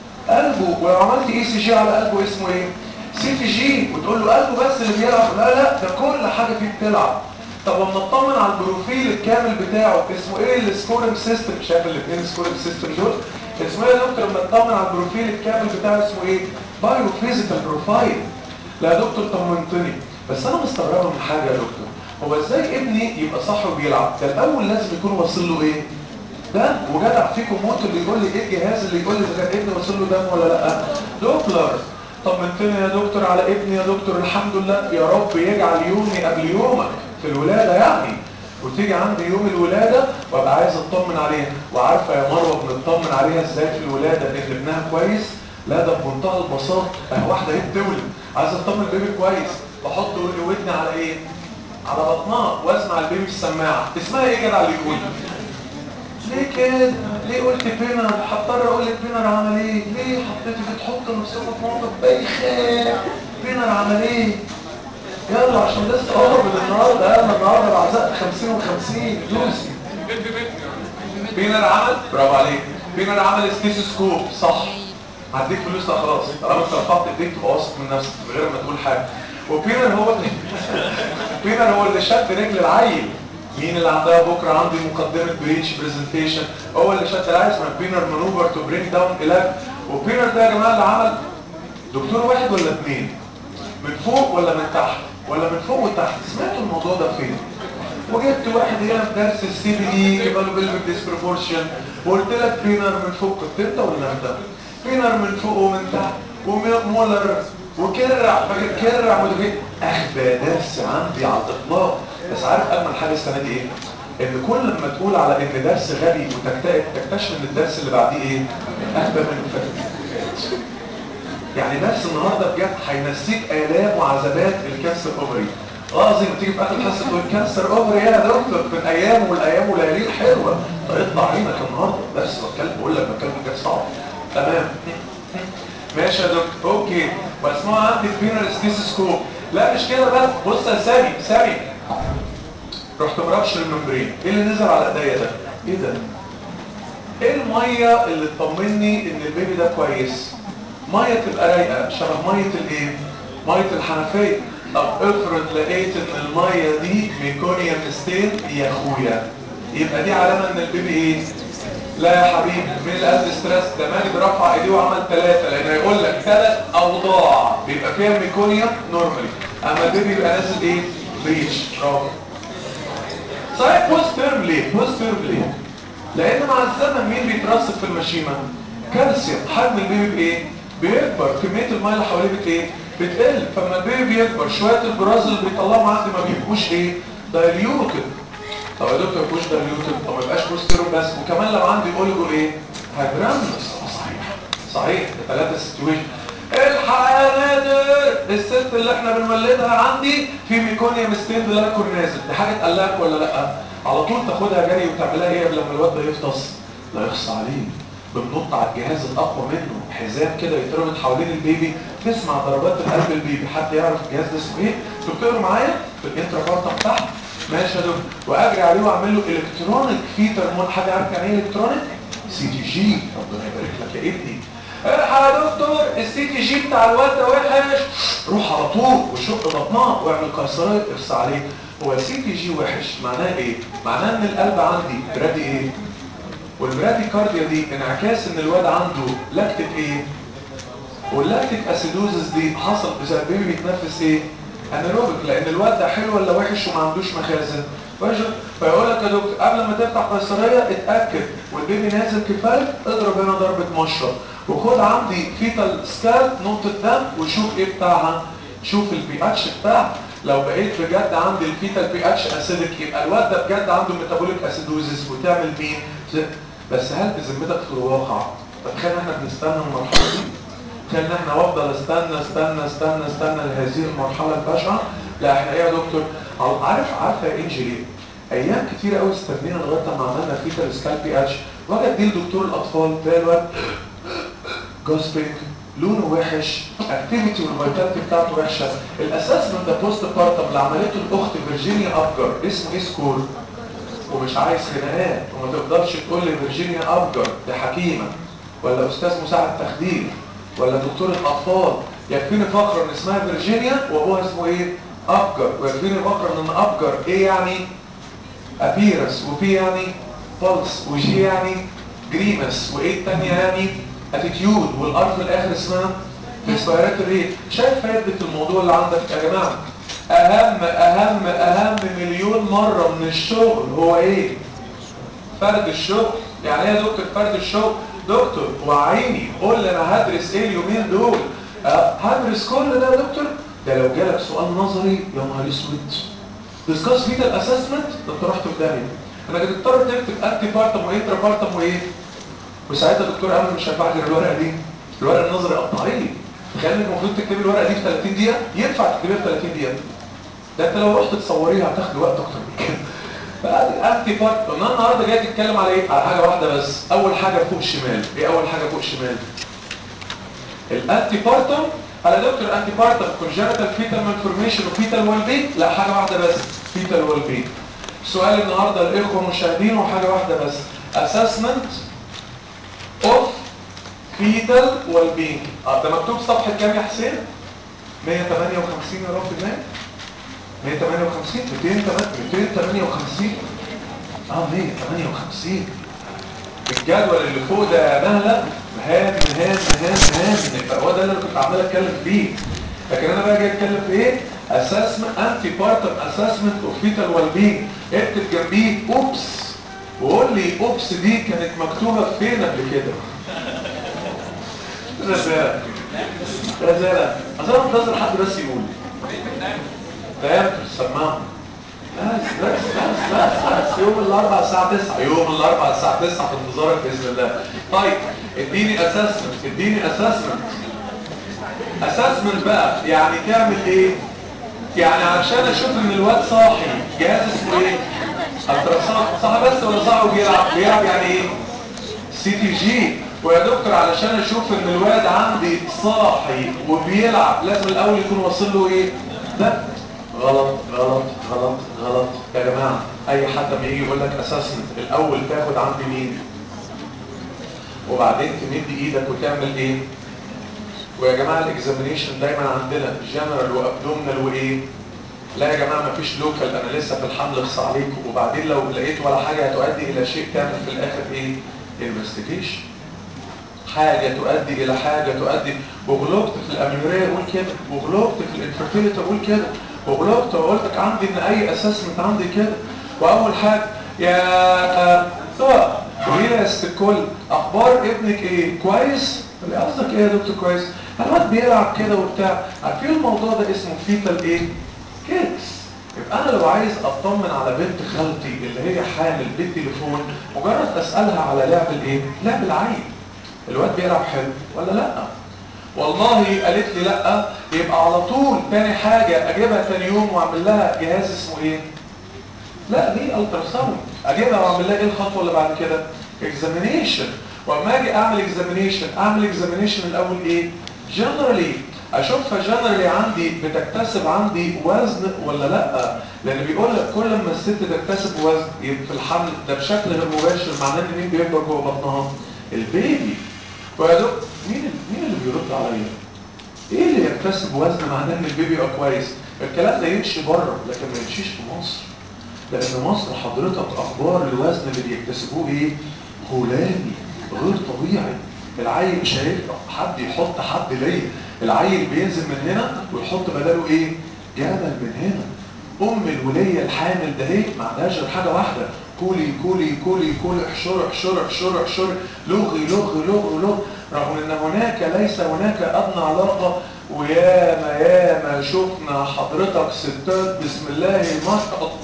B: قلبه ولو عملت اي سي جي على قلبه اسمه ايه سي في جي وتقول له قلبه بس اللي بيلعب لا لا ده كل حاجه فيه بتلعب طب لما نطمن على البروفيل الكامل بتاعه اسمه ايه السكورنج سيستم شايف الاثنين سكورنج سيستم دول اسمه ايه يا دكتور لما نطمن على البروفيل الكامل بتاعه اسمه ايه بايو فيزيكال بروفايل لا يا دكتور طمنتني بس انا مستغربه من حاجه يا دكتور هو ازاي ابني يبقى صح وبيلعب ده الاول لازم يكون واصل له ايه دم وجدع فيكم موت اللي يقول لي ايه الجهاز اللي يقول لي اذا كان ابني وصل له دم ولا لا دوبلر طمنتني يا دكتور على ابني يا دكتور الحمد لله يا رب يجعل يومي قبل يومك في الولاده يعني وتيجي عندي يوم الولاده وابقى عايز اطمن عليها وعارفه يا مروه بنطمن عليها ازاي في الولاده ان ابنها كويس لا ده بمنتهى البساطه اه واحده ايه بتولد عايز اطمن البيبي كويس بحط ودني على ايه على بطنها واسمع البيبي في السماعه اسمها ايه يا جدع اللي يقول ليه كده ليه قلت بينر هضطر اقول لك بينر عمل ايه ليه حطيتي بتحط نفسها في موقف بايخه بينر عمل ايه يلا عشان لسه قرب النهارده يلا النهارده بعزق 50 و50 دوسي بينر عمل برافو عليك بينر عمل ستيثوسكوب صح هديك فلوس لا خلاص طالما انت رفعت ايديك تبقى واثق من نفسك من غير ما تقول حاجه وبينر هو اللي بينر هو اللي شد رجل العيل مين اللي عندها بكره عندي مقدمه بريتش برزنتيشن هو اللي شد العيل اسمها بينر مانوفر تو برينج داون الاف وبينر ده يا جماعه اللي عمل دكتور واحد ولا اثنين من فوق ولا من تحت ولا من فوق وتحت سمعتوا الموضوع ده فين وجبت واحد هنا في درس السي بي دي جبال بيلفيك ديسبروبورشن وقلت لك بينر من فوق كنت انت ولا انت بينر من فوق ومن تحت ومولر وكرع فاكر كرع مدري اخبى درس عندي على الاطلاق بس عارف اجمل حاجه السنه دي ايه ان كل لما تقول على ان درس غبي وتكتئب تكتشف ان الدرس اللي بعديه ايه اخبى من فاتت يعني درس النهارده بجد هينسيك الام وعذابات الكانسر اوفري اه زي ما تيجي في اخر الحصه تقول كانسر اوفري يا دكتور من ايام والايام وليالي حلوه فيطلع عينك النهارده درس بتكلم بقول لك بتكلم كده صعب تمام ماشي يا دكتور اوكي واسمها عندي بينر ستيثوسكوب لا مش كده بس بص يا سامي سامي رحت مربش الممبرين ايه اللي نزل على ايديا ده ايه ده ايه الميه اللي تطمني ان البيبي ده كويس ميه تبقى رايقه شبه ميه الايه ميه الحنفيه طب افرض لقيت ان الميه دي ميكونيوم ستين يا اخويا يبقى دي علامه ان البيبي ايه لا يا حبيبي مين اللي قال ستريس ده ماجد رفع ايديه وعمل ثلاثه لان هيقول لك ثلاث اوضاع بيبقى فيها ميكونيوم نورمالي اما البيبي يبقى نازل ايه بريتش برافو صحيح بوست تيرم ليه بوست تيرم ليه لان مع الزمن مين بيترسب في المشيمه كالسيوم حجم البيبي بايه بيكبر كميه الميه اللي حواليه بت ايه بتقل فلما البيبي بيكبر شويه البراز اللي بيطلعوا عندي ما بيبقوش ايه دايليوتد طب يا دكتور مش دايليوتد طب ما يبقاش بوستيرون بس وكمان لو عندي اوليجو ايه هيدرامنس صحيح صحيح ده ثلاثه سيتويشن الحق يا نادر الست اللي احنا بنولدها عندي في ميكونيوم ستين بلاكور نازل دي حاجه تقلقك ولا لا على طول تاخدها جري وتعملها ايه قبل ما الواد ده يفطس لا يخص عليه بننط على الجهاز الاقوى منه حزام كده يتربط حوالين البيبي تسمع ضربات القلب البيبي حد يعرف الجهاز ده اسمه ايه انتوا بتقروا معايا في الانترا كارتا تحت ماشي يا دكتور واجري عليه واعمل له الكترونيك فيتر مون حد عارف يعني ايه الكترونيك سي تي جي ربنا يبارك لك يا ابني الحق يا دكتور السي تي جي بتاع الواد ده وحش روح على طول وشق بطنها واعمل قيصريه افص عليه هو السي تي جي وحش معناه ايه معناه ان القلب عندي برادي ايه والبرادي كارديا دي انعكاس ان الواد عنده لاكتيك ايه واللاكتيك اسيدوزس دي حصل بسبب بيبي بيتنفس ايه انيروبيك لان الواد ده حلو ولا وحش وما عندوش مخازن وحش فيقول لك يا دكتور قبل ما تفتح قيصريه اتاكد والبيبي نازل كفايه اضرب هنا ضربه مشرط وخد عندي فيتال سكال نقطه دم وشوف ايه بتاعها شوف البي اتش بتاعها لو بقيت بجد عندي الفيتال بي اتش اسيدك يبقى الواد ده بجد عنده ميتابوليك اسيدوزس وتعمل مين بس هل بذمتك في الواقع تخيل احنا بنستنى المرحله دي تخيل ان احنا وافضل استنى استنى استنى استنى لهذه المرحله البشعه لا احنا ايه يا دكتور عارف عارفه يا انجي ليه ايام كتير قوي استنينا لغايه ما عملنا فيتال سكال بي اتش وجد دي لدكتور الاطفال تلاقي الواد جوسبينج لونه وحش اكتيفيتي والفيتاليتي بتاعته وحشه الاسسمنت ده بوست بارتم اللي عملته الاخت فيرجينيا ابجر اسمه ايه سكور ومش عايز خناقات وما تقدرش تقول لي فيرجينيا ابجر دي حكيمه ولا استاذ مساعد تخدير ولا دكتور الاطفال يكفيني فخر ان اسمها فيرجينيا وابوها اسمه ايه ابجر ويكفيني فخر ان ابجر ايه يعني ابيرس وبي يعني بلس وجي يعني جريمس وايه الثانيه يعني اتيتيود والار في الاخر اسمها ريسبيراتوري ريت شايف فايده الموضوع اللي عندك يا جماعه اهم اهم اهم مليون مرة من الشغل هو ايه فرد الشغل يعني ايه يا دكتور فرد الشغل دكتور وعيني قول لي انا هدرس ايه اليومين دول أه هدرس كل ده يا دكتور ده لو جالك سؤال نظري يا نهار اسود ديسكاس فيتال اسسمنت ده انت رحت في داهيه انا كنت اضطر تكتب انتي بارتم وانترا بارتم وايه وساعتها دكتور امل مش هينفع غير الورقه دي الورقه النظري قطعيه كان المفروض تكتبي الورقه دي في 30 دقيقه ينفع تكتبيها في 30 دقيقه ده انت لو رحت تصوريها هتاخد وقت اكتر من كده فادي انتي بارت قلنا النهارده جاي تتكلم على ايه على حاجه واحده بس اول حاجه فوق الشمال ايه اول حاجه فوق الشمال الانتي بارتم على دكتور انتي بارتم كونجنتال فيتال مالفورميشن وفيتال والبيت لا حاجه واحده بس فيتال والبيت سؤال النهارده الاخوه المشاهدين وحاجه واحده بس اسسمنت اوف فيتال والبينج اه ده مكتوب صفحه كام يا حسين 158 يا رب الله 158 258 اه 158 الجدول اللي فوق ده نهله مهام مهام مهام مهام يبقى هو ده اللي كنت عمال اتكلم فيه لكن انا بقى جاي اتكلم في ايه اسسمنت انتي بارتم اسسمنت اوف فيتال والبينج اكتب جنبيه اوبس وقول لي اوبس دي كانت مكتوبه فين قبل كده رسالة رسالة أصل أنا منتظر حد بس يقول فهمت السماعة بس بس بس بس بس يوم الأربعاء الساعة 9 يوم الأربعاء الساعة 9 في انتظارك بإذن الله طيب اديني اسسمنت اديني اسسمنت اسسمنت بقى يعني تعمل ايه؟ يعني عشان اشوف ان الواد صاحي جهاز اسمه ايه؟ التراساوند صاحي بس ولا صاحي وبيلعب؟ بيلعب يعني ايه؟ سي تي جي ويا دكتور علشان اشوف ان الواد عندي صاحي وبيلعب لازم الاول يكون واصل له ايه ده غلط غلط غلط غلط يا جماعه اي حد ما يجي يقول لك اساسمنت الاول تاخد عند مين وبعدين تمد ايدك وتعمل ايه ويا جماعه الاكزامينيشن دايما عندنا جنرال وابدومينال وايه لا يا جماعه مفيش لوكال انا لسه في الحمل اخص عليكم وبعدين لو لقيت ولا حاجه هتؤدي الى شيء تعمل في الاخر ايه انفستيجيشن حاجة تؤدي إلى حاجة تؤدي وغلقت في الأميورية أقول كده وغلقت في الانفرتيليتي أقول كده وغلقت وقلت لك عندي إن أي أسسمنت عندي كده وأول حاجة يا سواء وهي يا ست الكل أخبار ابنك إيه كويس؟ اللي قصدك إيه يا دكتور كويس؟ الواد بيلعب كده وبتاع عارفين الموضوع ده اسمه فيتال إيه؟ كيكس يبقى انا لو عايز اطمن على بنت خالتي اللي هي حامل بالتليفون مجرد اسالها على لعب الايه لعب العين الواد بيلعب حلو ولا لا والله قالت لي لا يبقى على طول تاني حاجة اجيبها تاني يوم واعمل لها جهاز اسمه ايه لا دي التراساوند اجيبها واعمل لها ايه الخطوة اللي بعد كده اكزامينيشن واما اجي اعمل اكزامينيشن اعمل اكزامينيشن الاول ايه جنرالي اشوفها جنرالي عندي بتكتسب عندي وزن ولا لا لان بيقول لك كل ما الست تكتسب وزن يبقى في الحمل ده بشكل غير مباشر معناه ان مين بيكبر جوه بطنها البيبي ويا دكتور مين مين اللي بيرد عليا ايه اللي يكتسب وزن معناه ان البيبي يبقى كويس الكلام ده يمشي بره لكن ما يمشيش في مصر لان مصر حضرتك اخبار الوزن اللي بيكتسبوه ايه هلامي غير طبيعي العيل مش هيبقى حد يحط حد ليا العيل بينزل من هنا ويحط بداله ايه جمل من هنا ام الوليه الحامل ده هي ما عندهاش غير حاجه واحده كولي كولي كولي كولي احشر احشر احشر احشر لغي لغي لغي لغي رغم ان هناك ليس هناك ادنى علاقه وياما ياما شفنا حضرتك ستات بسم الله ما شاء الله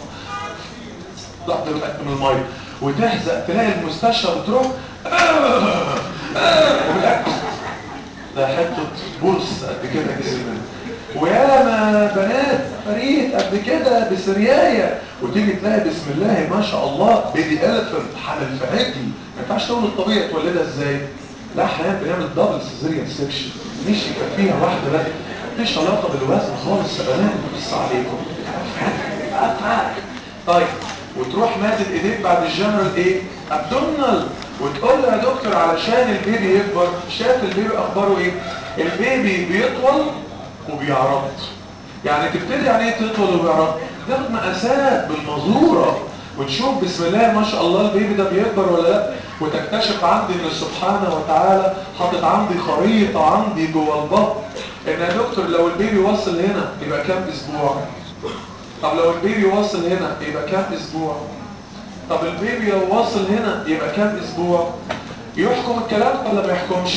B: لحظه من الميه وتحزق تلاقي المستشفى بتروح ده حته بولس قد كده جسم وياما بنات فريد قد كده بسريايه وتيجي تلاقي بسم الله ما شاء الله بيبي الفنت حامل في عجل ما ينفعش تقول الطبيعي تولدها ازاي لا احيانا بنعمل دبل سيزيريان سكشن مش يكفيها واحده بس مفيش علاقه بالوزن خالص يا بنات بص عليكم طيب وتروح مادد ايديك بعد الجنرال ايه ابدومنال وتقول له يا دكتور علشان البيبي يكبر شاف البيبي اخباره ايه البيبي بيطول وبيعرض يعني تبتدي يعني ايه تطول وبيعرض تاخد مقاسات بالمزوره وتشوف بسم الله ما شاء الله البيبي ده بيكبر ولا لا وتكتشف عندي ان سبحانه وتعالى حاطط عندي خريطه عندي جوه البطن ان يا دكتور لو البيبي وصل هنا يبقى كام اسبوع طب لو البيبي واصل هنا يبقى كام اسبوع طب البيبي لو واصل هنا يبقى كام اسبوع يحكم الكلام ده ولا ما يحكمش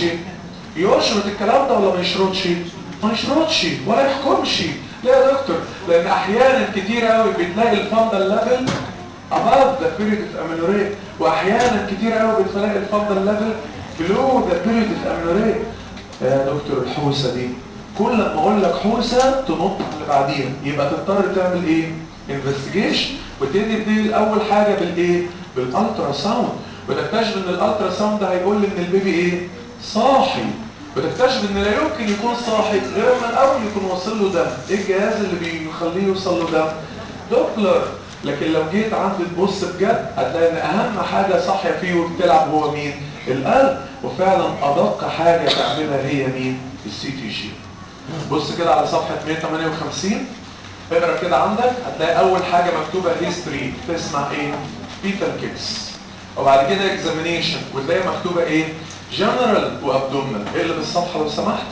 B: يشرط الكلام ده ولا ما يشرطش ما يشرطش ولا يحكمش ليه يا دكتور لان احيانا كتير قوي بتلاقي الفندل ليفل above the period of amenorrhea واحيانا كتير قوي بتلاقي الفندل ليفل below the period of amenorrhea يا دكتور الحوسه دي كل ما اقول لك حوسه تنط على اللي بعديها يبقى تضطر تعمل ايه انفستيجيشن وتبتدي تبتدي اول حاجه بالايه بالالترا ساوند وتكتشف ان الالترا ساوند هيقول لي ان البيبي ايه صاحي وتكتشف ان لا يمكن يكون صاحي غير ما الاول يكون واصل له دم ايه الجهاز اللي بيخليه يوصل له دم دوبلر لكن لو جيت عند تبص بجد هتلاقي ان اهم حاجه صاحيه فيه وبتلعب هو مين القلب وفعلا ادق حاجه تعملها هي مين السي تي جي بص كده على صفحه 158 اقرا كده عندك هتلاقي اول حاجه مكتوبه هيستوري تسمع ايه بيتال كيكس وبعد كده اكزامينيشن وتلاقي مكتوبه ايه جنرال وابدومنال اقلب الصفحه لو سمحت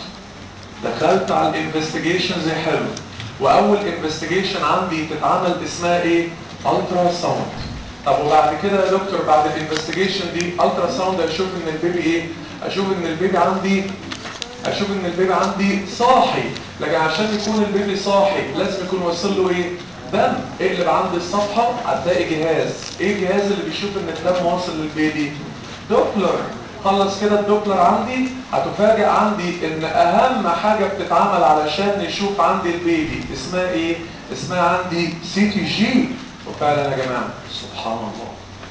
B: دخلت على الانفستيجيشن زي حلو واول انفستيجيشن عندي تتعمل اسمها ايه الترا ساوند طب وبعد كده يا دكتور بعد الانفستيجيشن دي الترا ساوند اشوف ان البيبي ايه اشوف ان البيبي عندي اشوف ان البيبي عندي صاحي لكن عشان يكون البيبي صاحي لازم يكون واصل له ايه دم اقلب عند الصفحه هتلاقي جهاز ايه الجهاز اللي بيشوف ان الدم واصل للبيبي دوبلر خلص كده الدوبلر عندي هتفاجئ عندي ان اهم حاجة بتتعمل علشان نشوف عندي البيبي اسمها ايه اسمها عندي سي تي جي وفعلا يا جماعة سبحان الله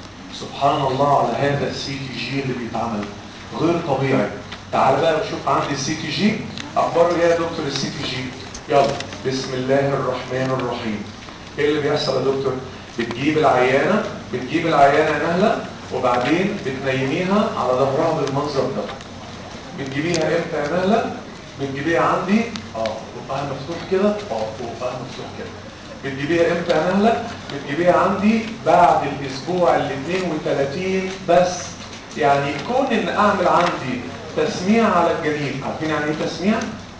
B: سبحان الله على هذا السي تي جي اللي بيتعمل غير طبيعي تعال بقى وشوف عندي السي تي جي اخباره ايه يا دكتور السي تي جي يلا بسم الله الرحمن الرحيم ايه اللي بيحصل يا دكتور بتجيب العيانة بتجيب العيانة نهلة وبعدين بتنيميها على ظهرها بالمنظر ده بتجيبيها امتى يا نهلة بتجيبيها عندي اه بقها مفتوح كده اه بقها مفتوح كده بتجيبيها امتى يا نهلة بتجيبيها عندي بعد الاسبوع ال 32 بس يعني كون ان اعمل عندي تسميع على الجنين عارفين يعني ايه تسميع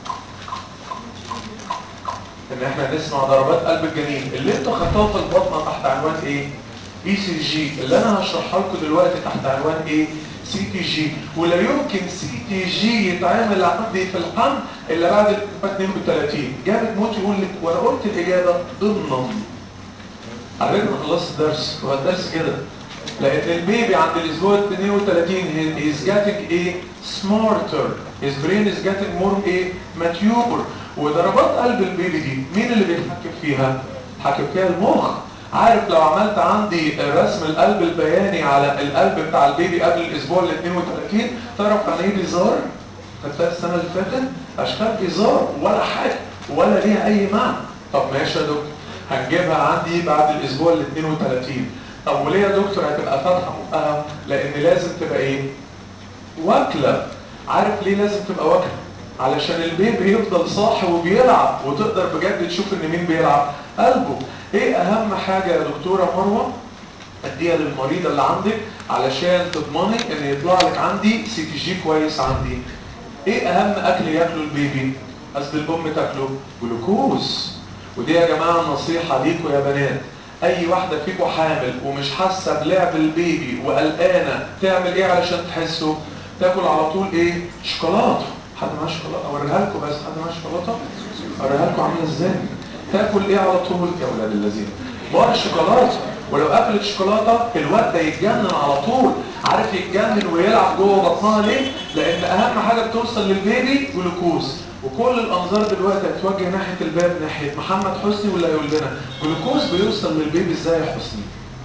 B: ان احنا نسمع ضربات قلب الجنين اللي انتوا خدتوها في البطنه تحت عنوان ايه اي سي جي اللي انا هشرحها لكم دلوقتي تحت عنوان ايه سي تي جي ولا يمكن سي تي جي يتعمل عندي في الحمل الا بعد الاسبوع 32 جابت موت يقول لك وانا قلت الاجابه ضمنا على فكره خلصت الدرس هو الدرس كده لان البيبي عند الاسبوع 32 is getting ايه smarter his brain is getting more ايه mature وضربات قلب البيبي دي مين اللي بيتحكم فيها حكم فيها المخ عارف لو عملت عندي رسم القلب البياني على القلب بتاع البيبي قبل الاسبوع ال 32 تعرف يعني ايه بيزار خدتها السنه اللي فاتت اشكال بيزار ولا حاجه ولا ليها اي معنى طب ماشي يا دكتور هنجيبها عندي بعد الاسبوع ال 32 طب وليه يا دكتور هتبقى فاتحه بقها لان لازم تبقى ايه واكله عارف ليه لازم تبقى واكله علشان البيبي يفضل صاحي وبيلعب وتقدر بجد تشوف ان مين بيلعب قلبه ايه اهم حاجة يا دكتورة مروة اديها للمريضة اللي عندك علشان تضمني ان يطلع لك عندي سي تي جي كويس عندي ايه اهم اكل ياكله البيبي قصد الام تاكله جلوكوز ودي يا جماعة نصيحة ليكوا يا بنات اي واحدة فيكوا حامل ومش حاسة بلعب البيبي وقلقانة تعمل ايه علشان تحسه تاكل على طول ايه شوكولاتة حد معاه شوكولاته اوريها لكم بس حد معاه شوكولاته اوريها لكم عامله ازاي تاكل ايه على طول يا ولاد الذين بار شوكولاته ولو اكلت شوكولاته الواد ده يتجنن على طول عارف يتجنن ويلعب جوه بطنها ليه لان اهم حاجه بتوصل للبيبي جلوكوز وكل الانظار دلوقتي هتوجه ناحيه الباب ناحيه محمد حسني ولا يقول لنا جلوكوز بيوصل للبيبي ازاي يا حسني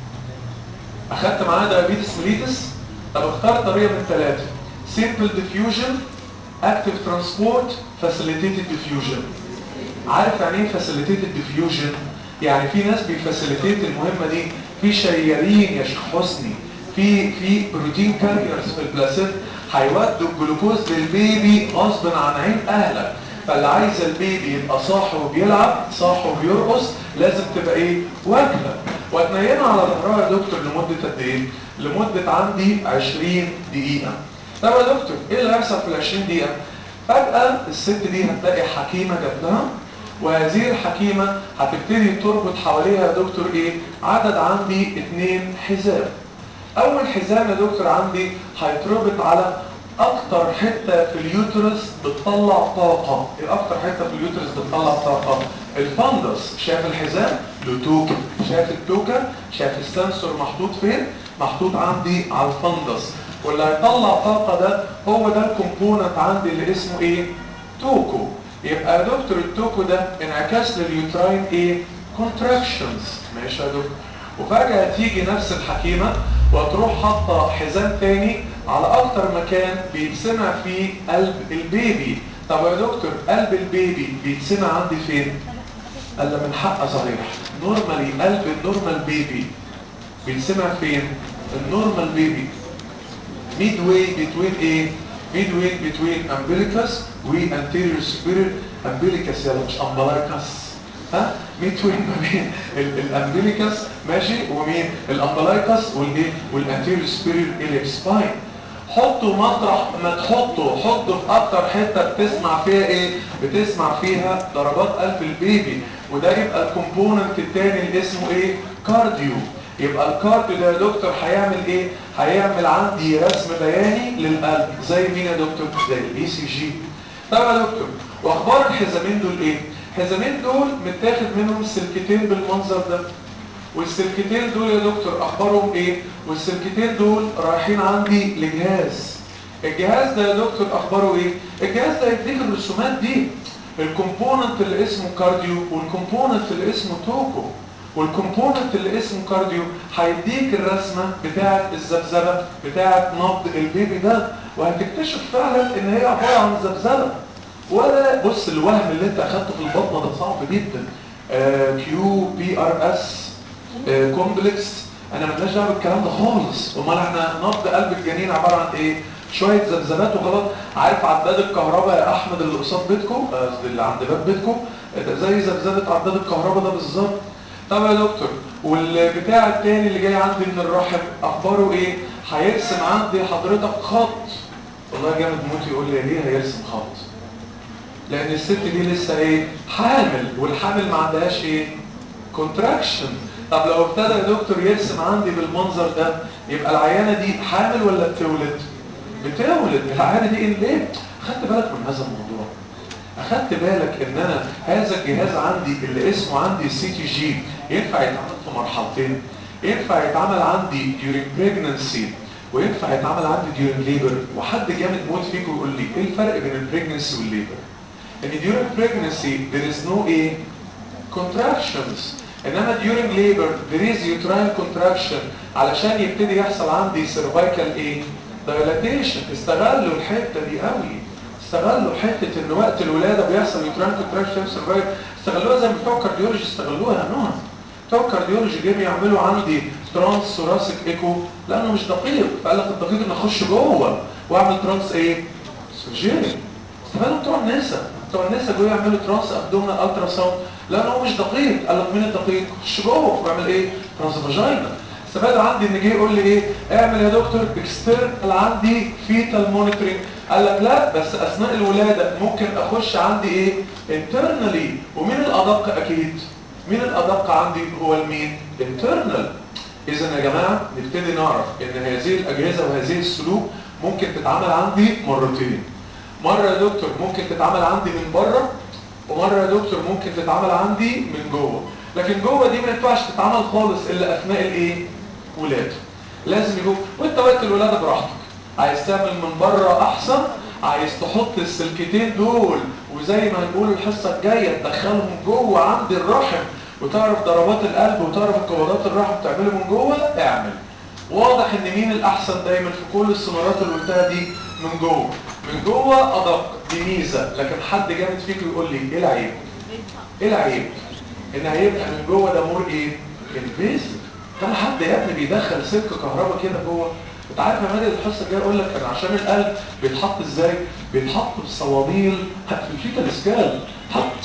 B: اخدت معاه دايابيتس ميليتس طب اختار طريقه من ثلاثه سيمبل ديفيوجن اكتف ترانسبورت فاسيليتيتد ديفيوجن عارف يعني ايه فاسيليتيتد ديفيوجن يعني في ناس بيفاسيليتيت المهمه دي في شيارين يا شيخ حسني في في بروتين كاريرز في البلاسينتا هيودوا الجلوكوز للبيبي غصب عن عين اهلك فاللي عايز البيبي يبقى صاحي وبيلعب صاحي وبيرقص لازم تبقى ايه واكله وتنيمها على ظهرها يا دكتور لمده قد ايه لمده عندي 20 دقيقه طب يا دكتور ايه اللي هيحصل في ال 20 دقيقه فجاه الست دي هتلاقي حكيمه جات لها وهذه الحكيمة هتبتدي تربط حواليها يا دكتور ايه عدد عندي اتنين حزام اول حزام يا دكتور عندي هيتربط على اكتر حتة في اليوترس بتطلع طاقة ايه اكتر حتة في اليوترس بتطلع طاقة الفندس شايف الحزام له توكة شايف التوكة شايف السنسور محطوط فين محطوط عندي على الفندس واللي هيطلع طاقة ده هو ده الكومبوننت عندي اللي اسمه ايه توكو يبقى يا دكتور التوكو ده انعكاس لليوتراين ايه كونتراكشنز ماشي يا دكتور وفجأة تيجي نفس الحكيمة وتروح حاطة حزام تاني على اكتر مكان بيتسمع فيه قلب البيبي طب يا دكتور قلب البيبي بيتسمع عندي فين قال من حق صحيح نورمالي قلب النورمال بيبي بيتسمع فين النورمال بيبي ميد واي بتوين ايه ميد واي بتوين umbilicus و anterior superior umbilicus يلا مش umbilicus ها ميد واي ما بين الامبليكس ماشي ومين الامبلايكس والايه والانتيريور سبيريور اليك سباين حطوا مطرح ما تحطوا حطوا في اكتر حته بتسمع فيها ايه بتسمع فيها ضربات قلب البيبي وده يبقى الكومبوننت الثاني اللي اسمه ايه كارديو يبقى الكارديو ده يا دكتور هيعمل ايه هيعمل عندي رسم بياني للقلب زي مين يا دكتور زي الاي سي جي طب يا دكتور واخبار الحزامين دول ايه الحزامين دول متاخد منهم سلكتين بالمنظر ده والسلكتين دول يا دكتور اخبارهم ايه والسلكتين دول رايحين عندي لجهاز الجهاز ده يا دكتور اخباره ايه الجهاز ده يديك الرسومات دي الكومبوننت اللي اسمه كارديو والكومبوننت اللي اسمه توكو والكومبوننت اللي اسمه كارديو هيديك الرسمه بتاعه الذبذبه بتاعه نبض البيبي ده وهتكتشف فعلا ان هي عباره عن ذبذبه ولا بص الوهم اللي انت اخدته في البطنه ده صعب جدا كيو بي ار اس كومبلكس انا مالناش دعوه بالكلام ده خالص امال احنا نبض قلب الجنين عباره عن ايه شويه ذبذبات وخلاص عارف عداد الكهرباء يا احمد اللي قصاد بيتكم قصدي اللي عند باب بيتكم زي ذبذبه عداد الكهرباء ده بالظبط طب يا دكتور والبتاع التاني اللي جاي عندي من الرحم اخباره ايه هيرسم عندي حضرتك خط والله جامد موت يقول لي ليه هيرسم خط لان الست دي لسه ايه حامل والحامل ما عندهاش ايه كونتراكشن طب لو ابتدى يا دكتور يرسم عندي بالمنظر ده يبقى العيانه دي حامل ولا بتولد بتولد العيانه دي ان ليه خدت بالك من هذا الموضوع اخدت بالك ان انا هذا الجهاز عندي اللي اسمه عندي سي تي جي ينفع يتعمل في مرحلتين ينفع يتعمل عندي during pregnancy وينفع يتعمل عندي during labor وحد جامد موت فيكم يقول لي ايه الفرق بين البريجنسي والليبر ان during pregnancy there is no ايه contractions انما during labor there is uterine contraction علشان يبتدي يحصل عندي cervical ايه dilatation استغلوا الحته دي قوي استغلوا حته ان وقت الولاده بيحصل uterine contraction cervical استغلوها زي ما بتوع كارديولوجي استغلوها يا نوع بتوع الكارديولوجي جاي يعملوا عندي ترانس ثوراسيك ايكو لانه مش دقيق فقال لك الدقيق ان اخش جوه واعمل ترانس ايه سيرجري استفادوا بتوع النساء بتوع النساء جوه يعملوا ترانس ابدومينال الترا ساوند لانه هو مش دقيق قال لك مين الدقيق خش جوه واعمل ايه ترانس فاجينا استفادوا عندي ان جه يقول لي ايه اعمل يا دكتور اكسترنال عندي فيتال مونيتورنج قال لك لا بس اثناء الولاده ممكن اخش عندي ايه انترنالي ومين الادق اكيد مين الادق عندي هو المين انترنال اذا يا جماعه نبتدي نعرف ان هذه الاجهزه وهذه السلوك ممكن تتعمل عندي مرتين مره يا دكتور ممكن تتعمل عندي من بره ومره يا دكتور ممكن تتعمل عندي من جوه لكن جوه دي ما ينفعش تتعمل خالص الا اثناء الايه ولاده لازم يكون وانت وقت الولاده براحتك عايز تعمل من بره احسن عايز تحط السلكتين دول وزي ما هنقول الحصه الجايه تدخلهم جوه عند الرحم وتعرف ضربات القلب وتعرف انقباضات الرحم تعمله من جوه اعمل واضح ان مين الاحسن دايما في كل السونارات اللي قلتها دي من جوه من جوه ادق دي ميزه لكن حد جامد فيكم يقول لي ايه العيب ايه العيب ان هيبقى من جوه ده مور ايه البيزك كان حد يا ابني بيدخل سلك كهرباء كده جوه انت عارف يا مادي الحصه الجايه اقول لك انا عشان القلب بيتحط ازاي بيتحط بصواميل في الفيتال سكال حط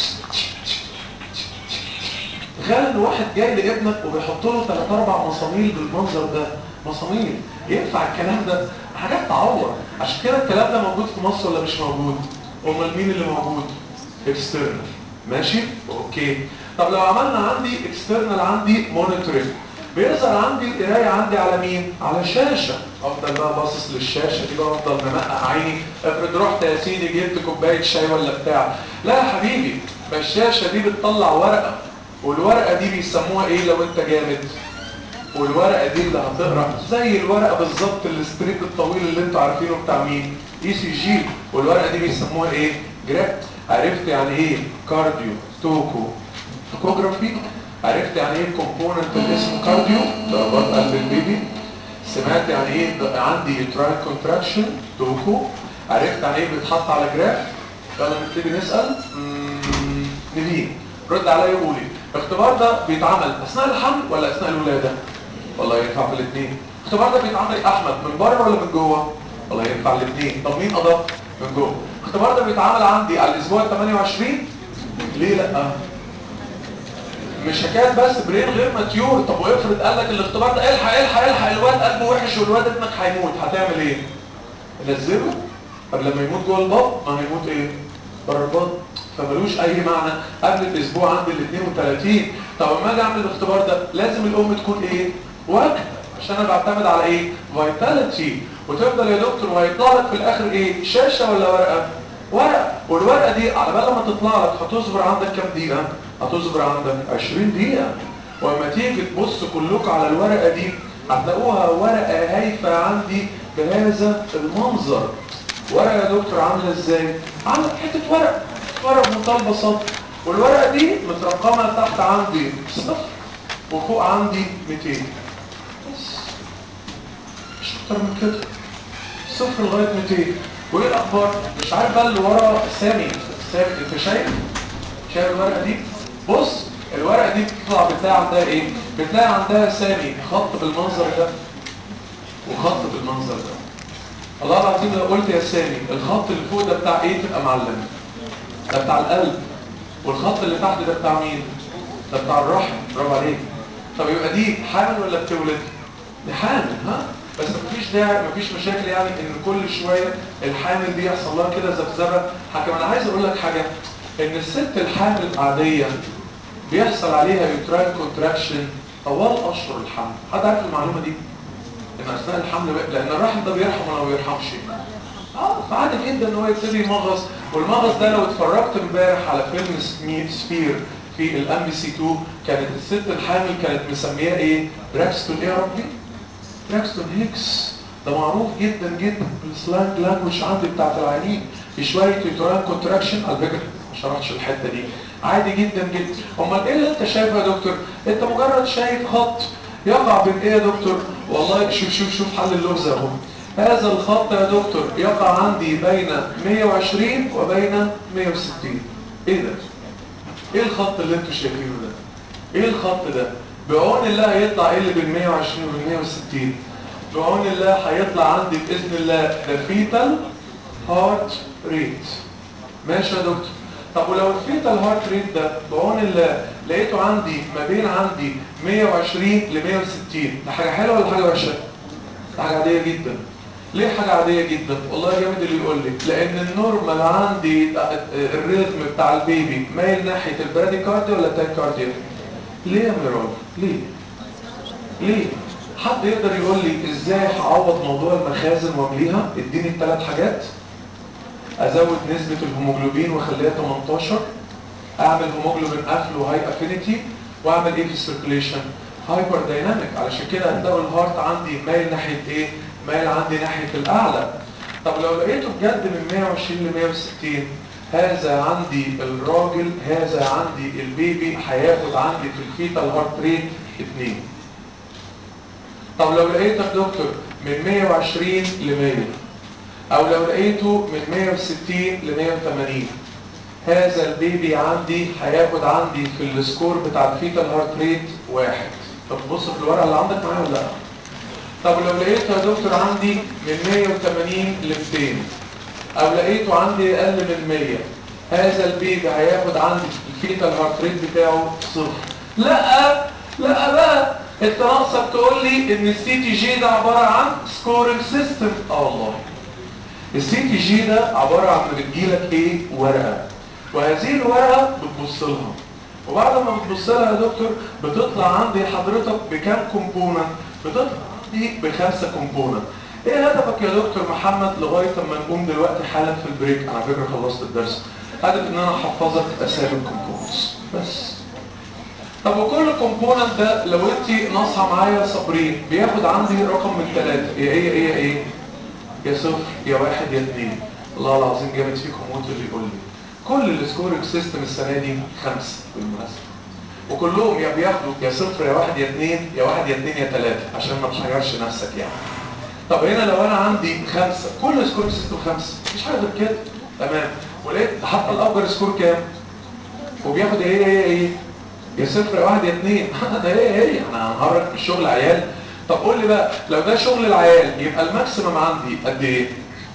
B: تخيل ان واحد جاي لابنك وبيحط له ثلاث اربع مساميل بالمنظر ده مسامير ينفع الكلام ده حاجات تعور عشان كده الكلام ده موجود في مصر ولا مش موجود امال مين اللي موجود اكسترنال ماشي اوكي طب لو عملنا عندي اكسترنال عندي مونيتورنج بيظهر عندي القرايه عندي على مين على الشاشه افضل بقى باصص للشاشه دي بقى افضل ممقع عيني افرض رحت يا سيدي جبت كوبايه شاي ولا بتاع لا يا حبيبي ما الشاشه دي بتطلع ورقه والورقه دي بيسموها ايه لو انت جامد والورقه دي اللي هتقرا زي الورقه بالظبط الستريب الطويل اللي انتوا عارفينه بتاع مين اي سي جي والورقه دي بيسموها ايه جراف عرفت يعني ايه كارديو توكو توكوجرافي عرفت يعني ايه كومبوننت اللي اسمه كارديو ضربات قلب البيبي سمعت يعني ايه عندي يوتراين كونتراكشن توكو عرفت يعني ايه بيتحط على جراف يلا نبتدي نسال مم، نبيل رد عليا وقولي الاختبار ده بيتعمل اثناء الحمل ولا اثناء الولاده والله ينفع في الاثنين الاختبار ده بيتعمل يا احمد من بره ولا من جوه والله ينفع الاثنين طب مين ادق من جوه الاختبار ده بيتعمل عندي على الاسبوع ال 28 ليه لا مش حكايه بس برين غير ماتيور طب وافرض قال لك الاختبار ده الحق الحق الحق الواد قلبه وحش والواد ابنك هيموت هتعمل ايه نزله قبل ما يموت جوه البطن ما هيموت ايه بره البطن فملوش اي معنى قبل الاسبوع عند ال 32 طب اما اجي اعمل الاختبار ده لازم الام تكون ايه واجهه عشان انا بعتمد على ايه فيتاليتي وتفضل يا دكتور وهيطلع لك في الاخر ايه شاشه ولا ورقه ورقه والورقه دي على بال ما تطلع لك هتصبر عندك كام دقيقه هتصبر عندك 20 دقيقه ولما تيجي تبص كلكم على الورقه دي هتلاقوها ورقه هايفه عندي بهذا المنظر ورقه يا دكتور عامله ازاي عامله حته ورقه ورقه بمنتهى البساطه والورقه دي مترقمه تحت عندي صفر وفوق عندي 200 بس مش اكتر من كده صفر لغايه 200 وايه الاخبار مش عارف بقى اللي ورا سامي سامي انت شايف شايف الورقه دي بص الورقه دي بتطلع بتلاقي عندها ايه بتلاقي عندها سامي خط بالمنظر ده وخط بالمنظر ده الله العظيم لو قلت يا سامي الخط اللي فوق ده بتاع ايه تبقى معلم ده بتاع القلب والخط اللي تحت ده بتاع مين ده بتاع الرحم برافو عليك طب يبقى دي حامل ولا بتولد دي حامل ها بس مفيش داعي مفيش مشاكل يعني ان كل شويه الحامل دي يحصل لها كده ذبذبه حكم انا عايز اقول لك حاجه ان الست الحامل العاديه بيحصل عليها يوتراين كونتراكشن طوال اشهر الحمل حد عارف المعلومه دي ان اثناء الحمل بقى لان الرحم ده بيرحم ولا ما بيرحمش اه فعادي جدا ان هو يبتدي يمغص والمغص ده لو اتفرجت امبارح على فيلم سمي- سفير في الام بي سي 2 كانت الست الحامل كانت مسمياه ايه براكستون ايه يا ربي براكستون هيكس ده معروف جدا جدا بالسلانج لانجوج عندي بتاعت العيانين في شويه يوتراين كونتراكشن على فكره ما شرحتش الحته دي عادي جدا جدا امال ايه اللي انت شايفه يا دكتور انت مجرد شايف خط يقع بين ايه يا دكتور والله شوف شوف شوف حل اللغز اهو هذا الخط يا دكتور يقع عندي بين 120 وبين 160 ايه ده ايه الخط اللي انتوا شايفينه ده ايه الخط ده بعون الله هيطلع ايه اللي بين 120 وبين 160 بعون الله هيطلع عندي باذن الله ده فيتال هارت ريت ماشي يا دكتور طب ولو الفيتال هارت ريت ده بعون الله لقيته عندي ما بين عندي 120 ل 160 ده حاجه حلوه ولا حاجه وحشه ده حاجه عاديه جدا ليه حاجة عادية جدا والله جامد اللي يقول لي لان النورمال عندي الريتم بتاع البيبي مايل ناحية البراديكارديا ولا التاكارديا ليه يا ميرال ليه ليه حد يقدر يقول لي ازاي هعوض موضوع المخازن وامليها اديني الثلاث حاجات ازود نسبة الهيموجلوبين واخليها 18 اعمل هيموجلوبين قفل وهاي افينيتي واعمل ايه في السيركيليشن هايبر دايناميك علشان كده هتلاقوا الهارت عندي مايل ناحيه ايه مايل عندي ناحيه الاعلى طب لو لقيته بجد من 120 ل 160 هذا عندي الراجل هذا عندي البيبي هياخد عندي في الفيتال هارت ريت 2 طب لو لقيتك دكتور من 120 ل 100 او لو لقيته من 160 ل 180 هذا البيبي عندي هياخد عندي في السكور بتاع الفيتال هارت ريت واحد طب بص في الورقه اللي عندك معايا ولا لا طب لو لقيته يا دكتور عندي من 180 ل 200 او لقيته عندي اقل من 100 هذا البيبي هياخد عندي الفيتال هارت ريت بتاعه صفر لا لا بقى انت ناقصك تقول لي ان السي تي جي ده عباره عن سكورنج سيستم اه والله السي تي جي ده عباره عن بتجيلك ايه ورقه وهذه الورقه بتبص لها وبعد ما بتبص لها يا دكتور بتطلع عندي حضرتك بكام كومبوننت بتطلع عندي بخمسه كومبوننت ايه هدفك يا دكتور محمد لغايه اما نقوم دلوقتي حالا في البريك انا على فكره خلصت الدرس هدف ان انا احفظك اسامي الكومبوننتس بس طب وكل كومبوننت ده لو انت ناصحه معايا صابرين بياخد عندي رقم من ثلاثه يا ايه ايه ايه يا صفر يا واحد يا اثنين الله العظيم جامد فيكم موت اللي يقول لي كل السكورنج سيستم السنه دي خمسه بالمناسبه وكلهم يا بياخدوا يا صفر يا واحد يا اثنين يا واحد يا اثنين يا ثلاثه عشان ما تحيرش نفسك يعني طب هنا لو انا عندي خمسه كل سكورنج سيستم خمسه مفيش حاجه غير كده تمام ولقيت حتى الاكبر سكور كام وبياخد ايه ايه ايه يا صفر يا واحد يا اثنين ده ايه ايه احنا هنهرج في الشغل عيال طب قول لي بقى لو ده شغل العيال يبقى الماكسيمم عندي قد ايه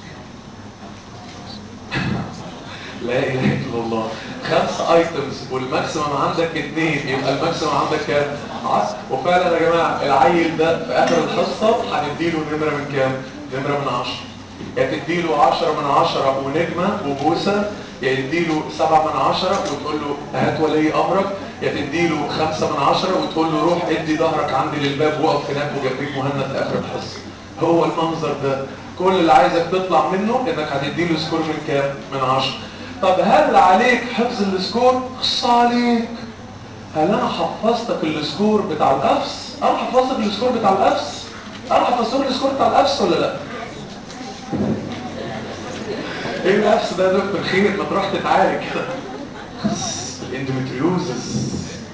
B: لا اله الا الله خمس ايتمز والماكسيمم عندك اثنين يبقى الماكسيمم عندك كام 10 وفعلا يا جماعه العيل ده في اخر الحصه هنديله نمره من كام نمره من 10 يا تديله 10 من 10 ونجمه وبوسه يا تديله 7 من 10 وتقول له هات ولي امرك يا تديله 5 من 10 وتقول له روح ادي ظهرك عندي للباب وقف هناك وجنبيك مهند في اخر الحصه هو المنظر ده كل اللي عايزك تطلع منه انك هتديله سكور من كام من 10 طب هل عليك حفظ السكور خص عليك هل انا حفظتك السكور بتاع الافس انا حفظتك السكور بتاع الافس انا حفظتك السكور بتاع الافس ولا لا ايه الافس ده يا دكتور خير ما تروح تتعالج الاندومتريوزس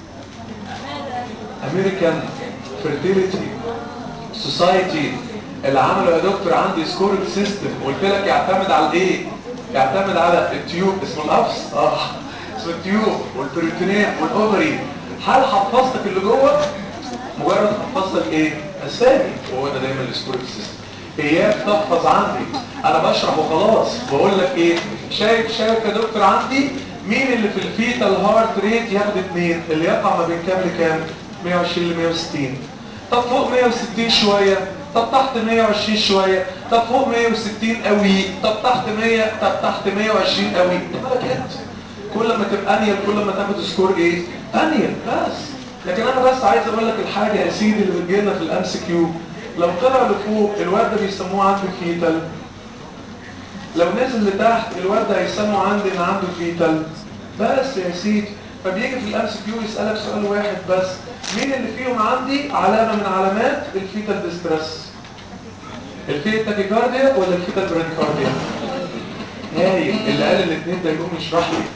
B: امريكان فيرتيليتي سوسايتي اللي عملوا يا دكتور عندي سكورنج سيستم قلت لك يعتمد على ايه يعتمد على التيوب اسمه الافس اه اسمه التيوب والبريتونيا والاوفري هل حفظتك اللي جوه مجرد حفظتك ايه اسامي وهو ده دايما السكورنج سيستم اياك تحفظ عندي انا بشرح وخلاص بقول لك ايه شايف شايف يا دكتور عندي مين اللي في الفيتال هارت ريت ياخد اثنين اللي يقع ما بين كام لكام 120 ل 160 طب فوق 160 شويه طب تحت 120 شويه طب فوق 160 قوي طب تحت 100 طب تحت 120 قوي انت مالك انت كل ما تبقى انيل كل ما تاخد سكور ايه انيل بس لكن انا بس عايز اقول لك الحاجه يا سيدي اللي بتجيلنا في الام سي كيو لو طلع لفوق الواد ده بيسموه عنده فيتال لو نزل لتحت الواد ده هيسموه عندي ان عنده فيتال بس يا سيدي فبيجي في الام سي كيو يسالك سؤال واحد بس مين اللي فيهم عندي علامه من علامات الفيتال ديستريس الفيتال تاكيكارديا ولا الفيتال براديكارديا هايل اللي قال الاثنين ده يقوم يشرح لي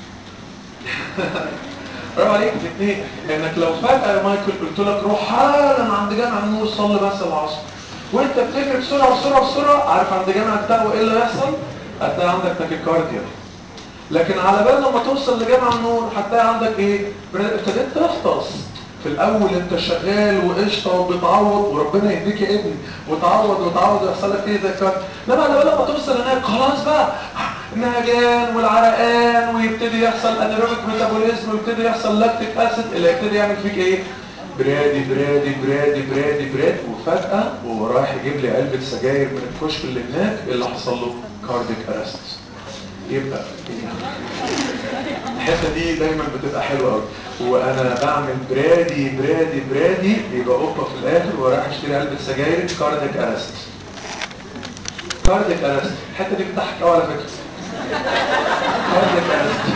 B: برافو عليك الاثنين انك لو فجاه يا مايكل قلت لك روح حالا عند جامع النور صلي بس العصر وانت بتجري بسرعه بسرعه بسرعه عارف عند جامع التقوى ايه اللي هيحصل؟ هتلاقي عندك تاكيكارديا لكن على بال لما توصل لجامع النور هتلاقي عندك ايه؟ ابتديت تفطس في الاول انت شغال وقشطه وبتعوض وربنا يهديك يا ابني وتعوض وتعوض ويحصل لك ايه زي كده لما على بال لما توصل هناك خلاص بقى النهجان والعرقان ويبتدي يحصل انيروبيك ميتابوليزم ويبتدي يحصل لاكتيك اسيد اللي هيبتدي يعمل فيك ايه؟ برادي برادي برادي برادي برادي وفجأة وهو رايح يجيب لي علبة سجاير من الكشك اللي هناك اللي حصل له كارديك ارست يبقى الحته دي دايما بتبقى حلوه قوي وانا بعمل برادي برادي برادي يبقى قطه في الاخر ورايح اشتري علبه سجاير كارديك ارست كارديك ارست الحته دي بتضحك قوي على فكره كارديك ارست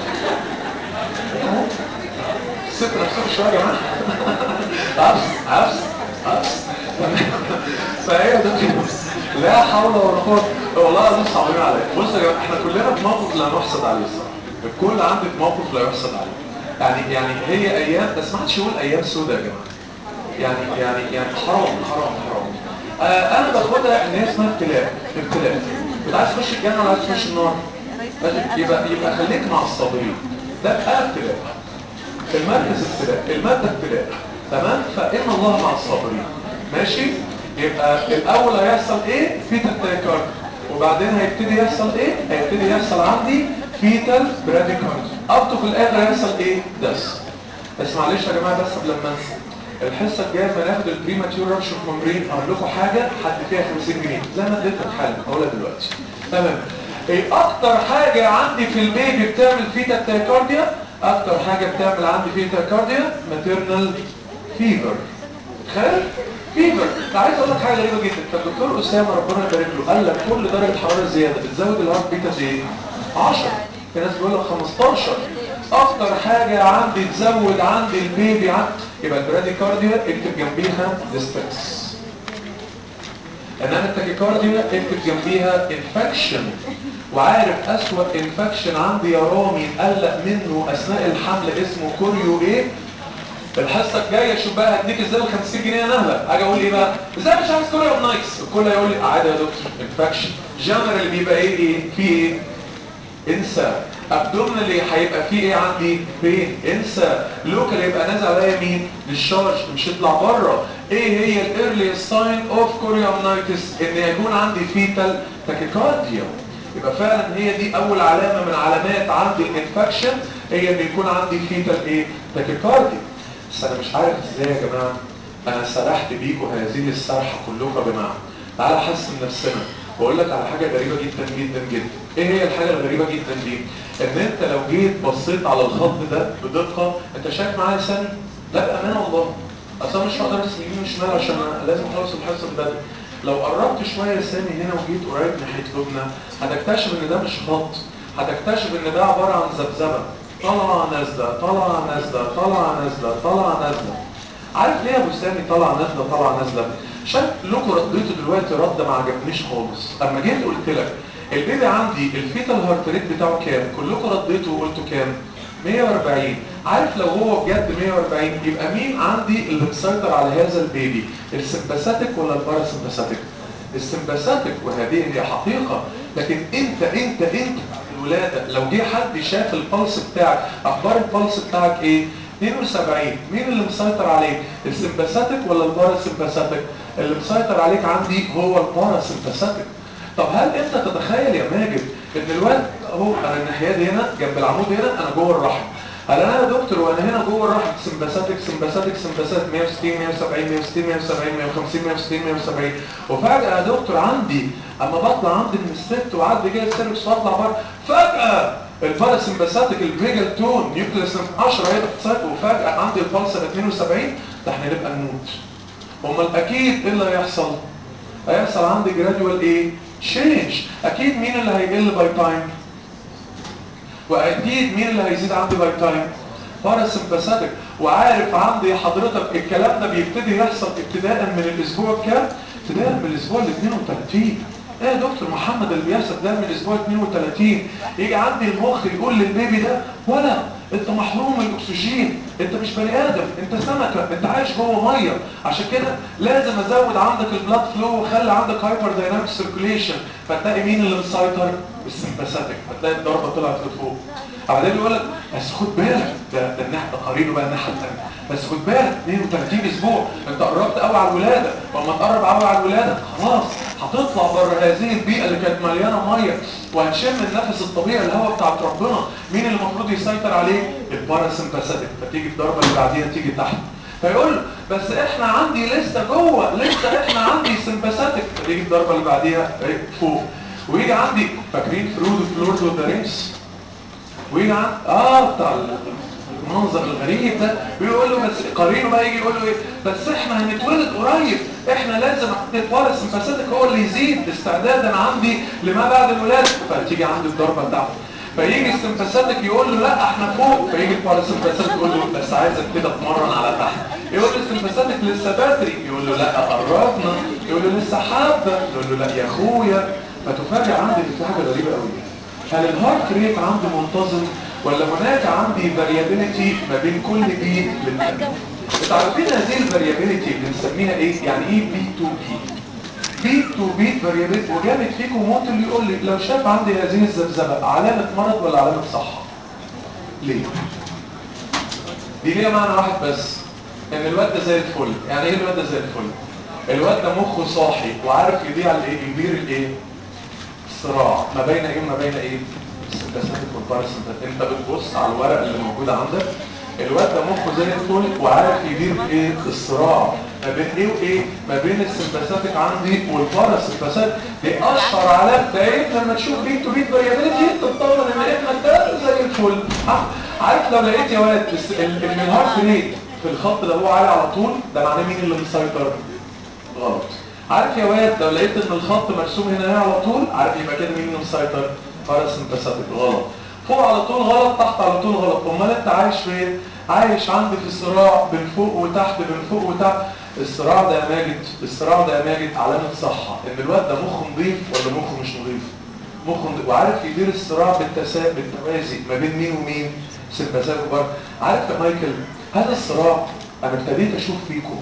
B: سيب نفسك شويه يا جماعه عفس عفس عفس فهي ده لا حول ولا قوه والله العظيم صعبين عليا بص يا جماعه احنا كلنا في موقف لا نحسد عليه الصراحه الكل عنده في موقف لا يحسد عليه يعني يعني هي ايام بس ما حدش يقول ايام سوداء يا جماعه يعني يعني يعني حرام حرام حرام آه انا باخدها ان هي اسمها ابتلاء ابتلاء انت عايز تخش الجنه ولا عايز تخش النار يبقى يبقى خليك مع الصابرين ده ابتلاء المركز ابتلاء الماده ابتلاء تمام فان الله مع الصابرين ماشي يبقى الاول هيحصل ايه فيتال تايكارد وبعدين هيبتدي يحصل ايه هيبتدي يحصل عندي فيتال براديكارد ابطو في الاخر هيحصل ايه دس بس معلش يا جماعه بس قبل ما انسى الحصه الجايه لما ناخد البريماتيور رابش اوف ممبرين اقول لكم حاجه حد فيها 50 جنيه زي ما اديتك حالا هقولها دلوقتي تمام ايه اكتر حاجة عندي في البيبي بتعمل فيتا تاكارديا اكتر حاجة بتعمل عندي فيتا تاكارديا ماتيرنال فيفر تخيل فيفر عايز اقول لك حاجه غريبه جدا فالدكتور اسامه ربنا يبارك له قال لك كل درجه حراره زياده بتزود الهارت بيت قد ايه 10 في ناس بيقول لك 15 اكتر حاجه عندي تزود عندي البيبي عندي يبقى البراديكارديا اكتب جنبيها ديستنس انما التاكيكارديا اكتب جنبيها انفكشن وعارف اسوأ انفكشن عندي يا رامي قلق منه اثناء الحمل اسمه كوريو ايه الحصه الجايه شوف بقى هديك ازاي ال 50 جنيه نهله اجي اقول ايه بقى ازاي مش عايز كوريو نايكس الكل هيقول لي عادي يا دكتور انفكشن جنرال بيبقى ايه ايه في ايه انسى ابدومينالي هيبقى فيه ايه عندي بين انسى لوكال يبقى نازل عليا مين للشارج مش يطلع بره ايه هي الايرلي ساين اوف كوريومنايتس ان يكون عندي فيتال تاكيكارديا يبقى فعلا هي دي اول علامه من علامات عندي الانفكشن هي ان يكون عندي فيتال ايه تاكيكارديا بس انا مش عارف ازاي يا جماعه انا سرحت بيكم هذه السرحه كلكم يا جماعه تعالى حسن نفسنا واقول لك على حاجه غريبه جدا جدا جدا ايه هي الحاجه الغريبه جدا دي ان انت لو جيت بصيت على الخط ده بدقه انت شايف معايا ثاني لا بامانه والله اصل أنا مش هقدر ارسم يمين وشمال عشان أنا لازم اخلص الحصه بدري لو قربت شويه سامي هنا وجيت قريب ناحيه لبنى هتكتشف ان ده مش خط هتكتشف ان ده عباره عن ذبذبه طالعه نازله طالعه نازله طالعه نازله طالعه نازله عارف ليه يا ابو سامي طالعه نازله طالعه نازله شايف لكم رديته دلوقتي رد ما عجبنيش خالص اما جيت قلت لك البيبي عندي الفيتال هارت ريت بتاعه كام كلكم رديتوا وقلتوا كام 140 عارف لو هو بجد 140 يبقى مين عندي اللي مسيطر على هذا البيبي السمباثيك ولا الباراسمباثيك السمباثيك وهذه هي حقيقة لكن انت انت انت الولادة لو جه حد شاف البلس بتاعك اخبار البلس بتاعك ايه 72 مين اللي مسيطر عليك السمباثيك ولا الباراسمباثيك اللي مسيطر عليك عندي هو الباراسمباثيك طب هل انت تتخيل يا ماجد ان الواد اهو انا الناحيه دي هنا جنب العمود هنا انا جوه الرحم هل انا يا دكتور وانا هنا جوه الرحم سمباثيك سمباثيك سمباثيك 160 170 160 170 150 160 170 وفجاه يا دكتور عندي اما بطلع عندي من الست وعدي جاي السيركس واطلع بره فجاه الباراسمباثيك الفيجل تون نيوكليس 10 هيبقى تسيطر وفجاه عندي البلس 72 ده احنا نبقى نموت امال اكيد ايه اللي هيحصل هيحصل عندي جراديوال ايه تشينج اكيد مين اللي هيقل باي تايم واكيد مين اللي هيزيد عندي باي تايم باراسمباثيك وعارف عندي حضرتك الكلام ده بيبتدي يحصل ابتداء من الاسبوع كام ابتداء من الاسبوع ال 32 ايه يا دكتور محمد اللي بيحصل ده من الاسبوع 32 يجي عندي المخ يقول للبيبي ده ولا انت محروم من الاكسجين انت مش بني ادم انت سمكه انت عايش جوه ميه عشان كده لازم ازود عندك البلاد فلو واخلي عندك هايبر دايناميك سيركيليشن فتلاقي مين اللي مسيطر السمباثيك فتلاقي الضربه طلعت لفوق بعدين يقول لك بس خد بالك ده ده الناحيه قرينه بقى الناحيه الثانيه بس خد بالك 32 اسبوع انت قربت قوي على الولاده ولما تقرب قوي على الولاده خلاص هتطلع بره هذه البيئه اللي كانت مليانه ميه وهتشم النفس الطبيعي الهواء بتاع ربنا مين اللي المفروض يسيطر عليه الباراسمباثيك فتيجي الضربه اللي بعديها تيجي تحت فيقول له بس احنا عندي لسه جوه لسه احنا عندي سمباثيك فتيجي الضربه اللي بعديها فوق ويجي عندي فاكرين فرود فلورد ودارينس ويجي عند اه بتاع المنظر الغريب ده بيقول له بس قرينه بقى يجي يقول له ايه بس احنا هنتولد قريب احنا لازم الفارس السمباثيك هو اللي يزيد استعدادا عندي لما بعد الولاده فتيجي عندي الضربه بتاعته فيجي السمباثيك يقول له لا احنا فوق فيجي الباراسمباثيك يقول له بس عايزك كده اتمرن على تحت يقول له السمباثيك لسه بدري يقول له لا قربنا يقول له لسه حابه يقول له لا يا اخويا فتفاجئ عندي ان في حاجه غريبه قوي هل الهارت ريت عندي منتظم ولا هناك عندي فاريابيليتي ما بين كل بيت للتاني انتوا عارفين هذه الفاريابيليتي بنسميها ايه يعني ايه بي تو بي بيت تو بيت فاريابيليتي وجامد فيكم موت اللي يقول لي لو شاف عندي هذه الذبذبه علامه مرض ولا علامه صحه ليه دي ليها معنى واحد بس ان الواد ده زي الفل يعني ايه الواد ده زي الفل الواد ده مخه صاحي وعارف يبيع الايه يبير الايه صراع ما بين ايه وما بين ايه السمباثيك والباراسمباثيك انت بتبص على الورق اللي موجود عندك الواد ده مخه زي الفل وعارف يدير ايه الصراع ما بين ايه وايه ما بين السمباثيك عندي والباراسمباثيك دي اشهر علامه دايت لما تشوف بيت تو بيت فاريابيلتي تطمن ان ابنك ده زي الفل عارف لو لقيت يا واد ان الهارت ريت في الخط ده هو عالي على طول ده معناه مين اللي مسيطر غلط عارف يا واد لو لقيت ان الخط مرسوم هنا على طول عارف يبقى كده مين اللي مسيطر باراسمباثيك غلط فوق على طول غلط تحت على طول غلط امال انت عايش فين عايش عندي في صراع بين فوق وتحت بين فوق وتحت الصراع ده يا ماجد الصراع ده يا ماجد علامه صحه ان الواد ده مخه نظيف ولا مخه مش نظيف مخه نظيف وعارف يدير الصراع بالتسا... بالتوازي ما بين مين ومين سمباثيك وبار عارف يا مايكل هذا الصراع انا ابتديت اشوف فيكم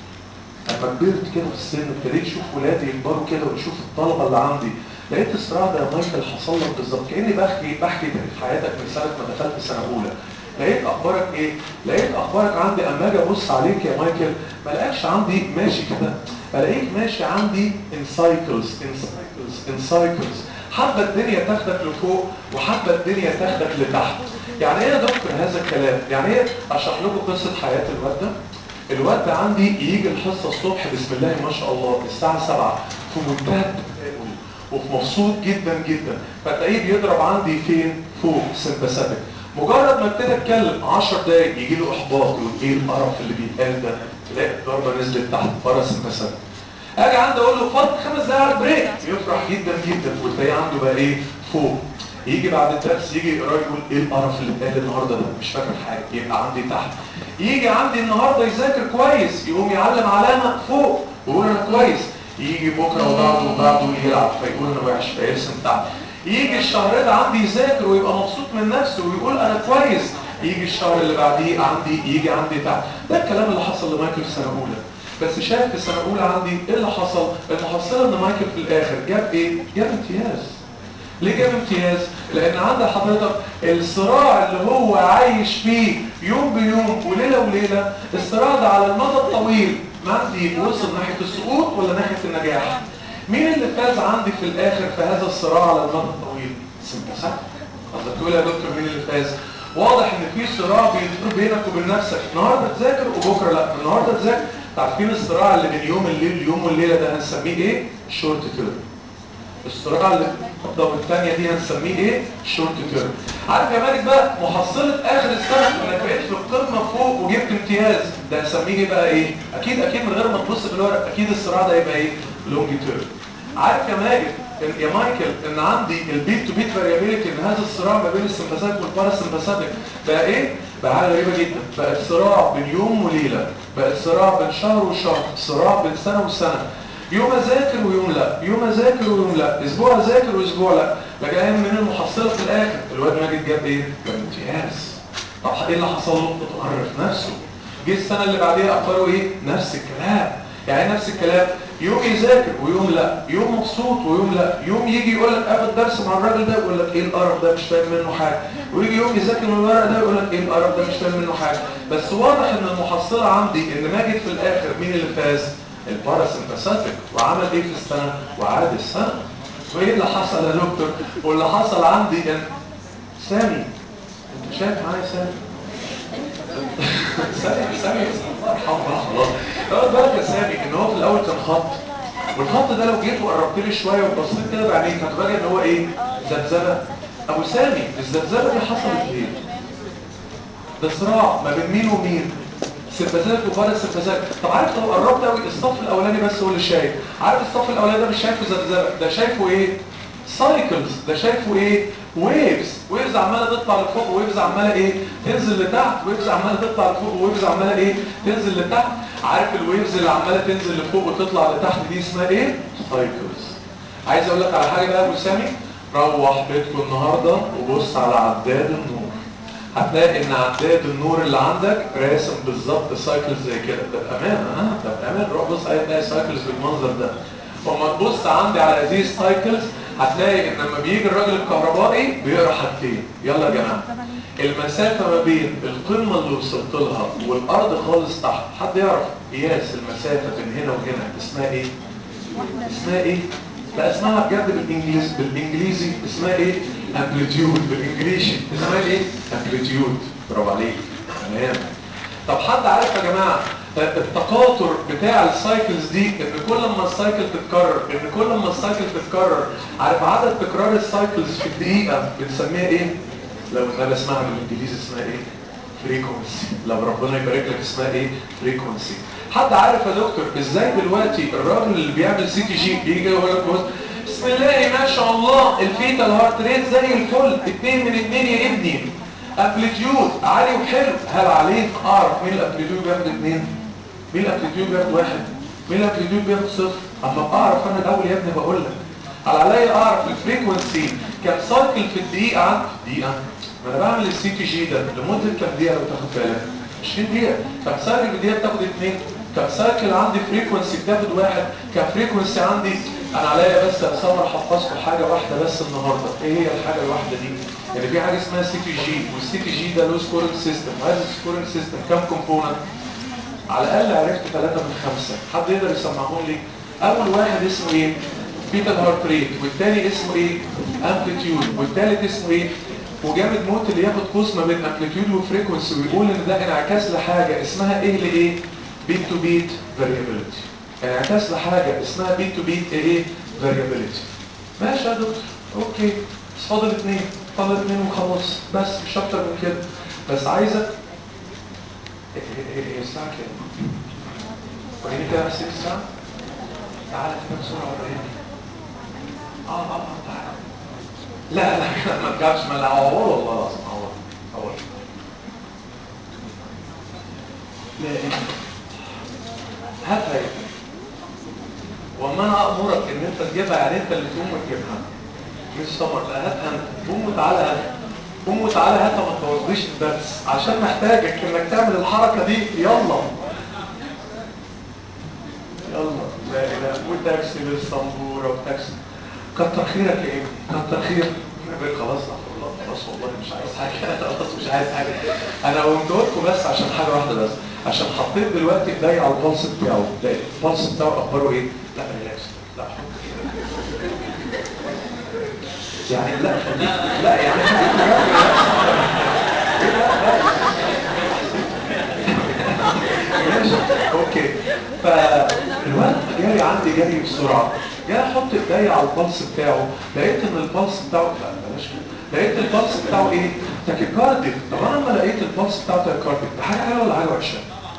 B: لما كبرت كده في السن ابتديت اشوف ولادي يكبروا كده واشوف الطلبه اللي عندي لقيت الصراع ده يا مايكل حصل لك بالظبط كاني بحكي بحكي في حياتك من سنه ما دخلت سنه اولى لقيت اخبارك ايه لقيت اخبارك عندي اما اجي ابص عليك يا مايكل ما لقاش عندي ماشي كده الاقيك ماشي عندي ان سايكلز ان سايكلز ان سايكلز حابه الدنيا تاخدك لفوق وحابه الدنيا تاخدك لتحت يعني ايه يا دكتور هذا الكلام يعني ايه اشرح لكم قصه حياه الواد ده الواد ده عندي يجي الحصه الصبح بسم الله ما شاء الله الساعه 7 في منتهى التفاؤل وفي مبسوط جدا جدا فتلاقيه بيضرب عندي فين فوق سمباثيك مجرد ما ابتدى اتكلم 10 دقايق يجي له احباط يقول ايه القرف اللي بيتقال ده تلاقي الضربه نزلت تحت بره سمباثيك اجي عندي اقول له فضل خمس دقايق على البريك يفرح جدا جدا وتلاقيه عنده بقى ايه فوق يجي بعد الدرس يجي يقرا يقول ايه القرف اللي اتقال النهارده ده مش فاكر حاجه يبقى عندي تحت يجي عندي النهارده يذاكر كويس يقوم يعلم علامه فوق ويقول انا كويس يجي بكره وبعده وبعده يلعب فيقول انا وحش فيرسم تحت يجي الشهر ده عندي يذاكر ويبقى مبسوط من نفسه ويقول انا كويس يجي الشهر اللي بعديه عندي يجي عندي تحت ده الكلام اللي حصل لمايكل في سنه اولى بس شايف في السنه الاولى عندي ايه اللي حصل المحصله ان مايكل في الاخر جاب ايه جاب امتياز ليه جاب امتياز لان عند حضرتك الصراع اللي هو عايش فيه يوم بيوم وليله وليله الصراع ده على المدى الطويل ما عندي وصل ناحيه السقوط ولا ناحيه النجاح مين اللي فاز عندي في الاخر في هذا الصراع على المدى الطويل سمباثيك قصدك تقول يا دكتور مين اللي فاز واضح ان في صراع بيدور بينك وبين نفسك النهارده تذاكر وبكره لا النهارده تذاكر عارفين الصراع اللي بين يوم الليل اليوم والليله ده هنسميه ايه شورت تيرم الصراع اللي النقطه والثانيه دي هنسميه ايه شورت تيرم عارف يا مالك بقى محصله اخر السنه انك بقيت في القمه فوق وجبت امتياز ده هنسميه ايه بقى ايه اكيد اكيد من غير ما تبص في الورق اكيد الصراع ده يبقى ايه لونج تيرم عارف يا ماجد يا مايكل ان عندي البيت تو بيت فاريابيلتي ان هذا الصراع ما بين السمباثيك والباراسمباثيك بقى ايه بقى حاجه غريبه جدا بقت صراع بين يوم وليله بقت صراع بين شهر وشهر صراع بين سنه وسنه يوم اذاكر ويوم لا يوم اذاكر ويوم لا اسبوع اذاكر واسبوع لا لكن من المحصله في الاخر الواد ماجد جاب ايه جاب امتياز طب ايه اللي حصل له اتغرف نفسه جه السنه اللي بعديها اخباره ايه نفس الكلام يعني نفس الكلام يوم يذاكر ويوم لا يوم مبسوط ويوم لا يوم يجي يقول لك اخد درس مع الراجل ده يقول لك ايه القرف ده مش فاهم منه حاجه ويجي يوم يذاكر من الورق ده يقول لك ايه القرف ده مش فاهم منه حاجه بس واضح ان المحصله عندي ان ماجد في الاخر مين اللي فاز الباراسمباثيك وعمل ايه في السنه وعاد السنه وايه اللي حصل يا دكتور واللي حصل عندي ان سامي انت شايف معايا سامي سامي سامي الله يرحمه خلاص خد بالك يا سامي ان هو في الاول كان خط والخط ده لو جيت وقربت لي شويه وبصيت كده بعينيك هتفاجئ ان هو ايه ذبذبه ابو سامي الذبذبه دي حصلت ليه ده صراع ما بين مين ومين سمباثيك وبارا سمباثيك طب عارف لو قربت قوي الصف الاولاني بس هو اللي شايف عارف الصف الاولاني ده مش شايفه ذبذبه ده شايفه ايه سايكلز ده شايفه ايه ويفز ويفز عماله تطلع لفوق ويفز عماله ايه تنزل لتحت ويفز عماله تطلع لفوق ويفز عماله ايه تنزل لتحت عارف الويفز اللي عماله تنزل لفوق وتطلع لتحت دي اسمها ايه سايكلز عايز اقول لك على حاجه بقى يا ابو سامي روح بيتكم النهارده وبص على عداد النور هتلاقي ان عداد النور اللي عندك راسم بالظبط سايكلز زي كده ده بامان ها ده بامان روح بص عليه تلاقي سايكلز بالمنظر ده وما تبص عندي على هذه السايكلز هتلاقي ان لما بيجي الراجل الكهربائي بيقرا حاجتين يلا يا جماعه المسافه ما بين القمه اللي وصلت لها والارض خالص تحت حد يعرف قياس المسافه بين هنا وهنا اسمها ايه اسمها ايه لا اسمها بجد بالانجليزي بالانجليزي اسمها ايه امبليتيود بالانجليزي اسمها ايه امبليتيود برافو عليك تمام طب حد عارف يا جماعه التقاطر بتاع السايكلز دي ان كل ما السايكل تتكرر ان كل ما السايكل تتكرر عارف عدد تكرار السايكلز في الدقيقه بنسميها ايه لو النبي اسمها بالانجليزي اسمها ايه فريكونسي لو ربنا يبارك لك اسمها ايه فريكونسي حد عارف يا دكتور ازاي دلوقتي الراجل اللي بيعمل سي تي جي بيجي يقول لك بص بسم الله ما شاء الله الفيتال هارت ريت زي الفل اتنين من اتنين يا ابني امبليتيود عالي وحلو هل عليك اعرف مين الامبليتيود بياخد اتنين مين الامبليتيود بياخد واحد مين الامبليتيود بياخد صفر اما اعرف انا الاول يا ابني بقول لك على عليا اعرف الفريكونسي كام سايكل في الدقيقه عندي دقيقه ما انا بعمل السي تي جي ده لمده كام دقيقه لو تاخد بالك 20 دقيقه كام سايكل في الدقيقه بتاخد اتنين كام سايكل عندي فريكونسي بتاخد واحد كام فريكونسي عندي انا عليا بس اصور حفظكم حاجه واحده بس النهارده ايه هي الحاجه الواحده دي يعني في حاجه اسمها سي تي جي والسي تي جي ده له سكورنج سيستم وهذا السكورنج سيستم كام كومبوننت على الاقل عرفت ثلاثة من خمسة حد يقدر يسمعهم لي اول واحد اسمه ايه بيتا هارت ريت والتاني اسمه ايه امبليتيود والتالت اسمه ايه وجامد موت اللي ياخد قوس ما بين امبليتيود وفريكونسي ويقول ان ده انعكاس لحاجه اسمها ايه لايه بيت تو بيت فاريابيلتي انعكاس لحاجه اسمها بيت تو بيت ايه فاريابيلتي ماشي يا دكتور اوكي بس فاضل اثنين فاضل اثنين وخلاص بس مش اكتر من كده بس عايزك هي الساعه كام وريني كده بس الساعه تعالى كده بسرعه وريني اه اه اه تعالى لا لا ما تجابش ما لا عوار والله العظيم عوار عوار لا ايه هاتها يا ابني وما انا امرك ان انت تجيبها يعني انت اللي تقوم وتجيبها مش سمر لا هاتها انت قوم وتعالى هاتها قوم وتعالى هاتها ما تبوظليش الدرس عشان محتاجك انك تعمل الحركه دي يلا يلا لا اله وتاكسي للصنبوره وتاكسي كتر خيرك يا ابني كتر خيرك خلاص الله خلاص والله مش عايز حاجه خلاص مش عايز حاجه انا قمت لكم بس عشان حاجه واحده بس عشان حطيت دلوقتي ايدي على البلس بتاعه لا البلس بتاعه اخباره ايه لا ريلاكس لا حط يعني لا خليك لا يعني خليك ماشي اوكي فالوقت جاري عندي جاري بسرعه جاي احط ايدي على البلس بتاعه لقيت ان البلس بتاعه لا بلاش لقيت البلس بتاعه ايه تاكيكارديك طب انا لما لقيت البلس بتاعه تاكيكارديك ده حاجه حلوه ولا حاجه وحشه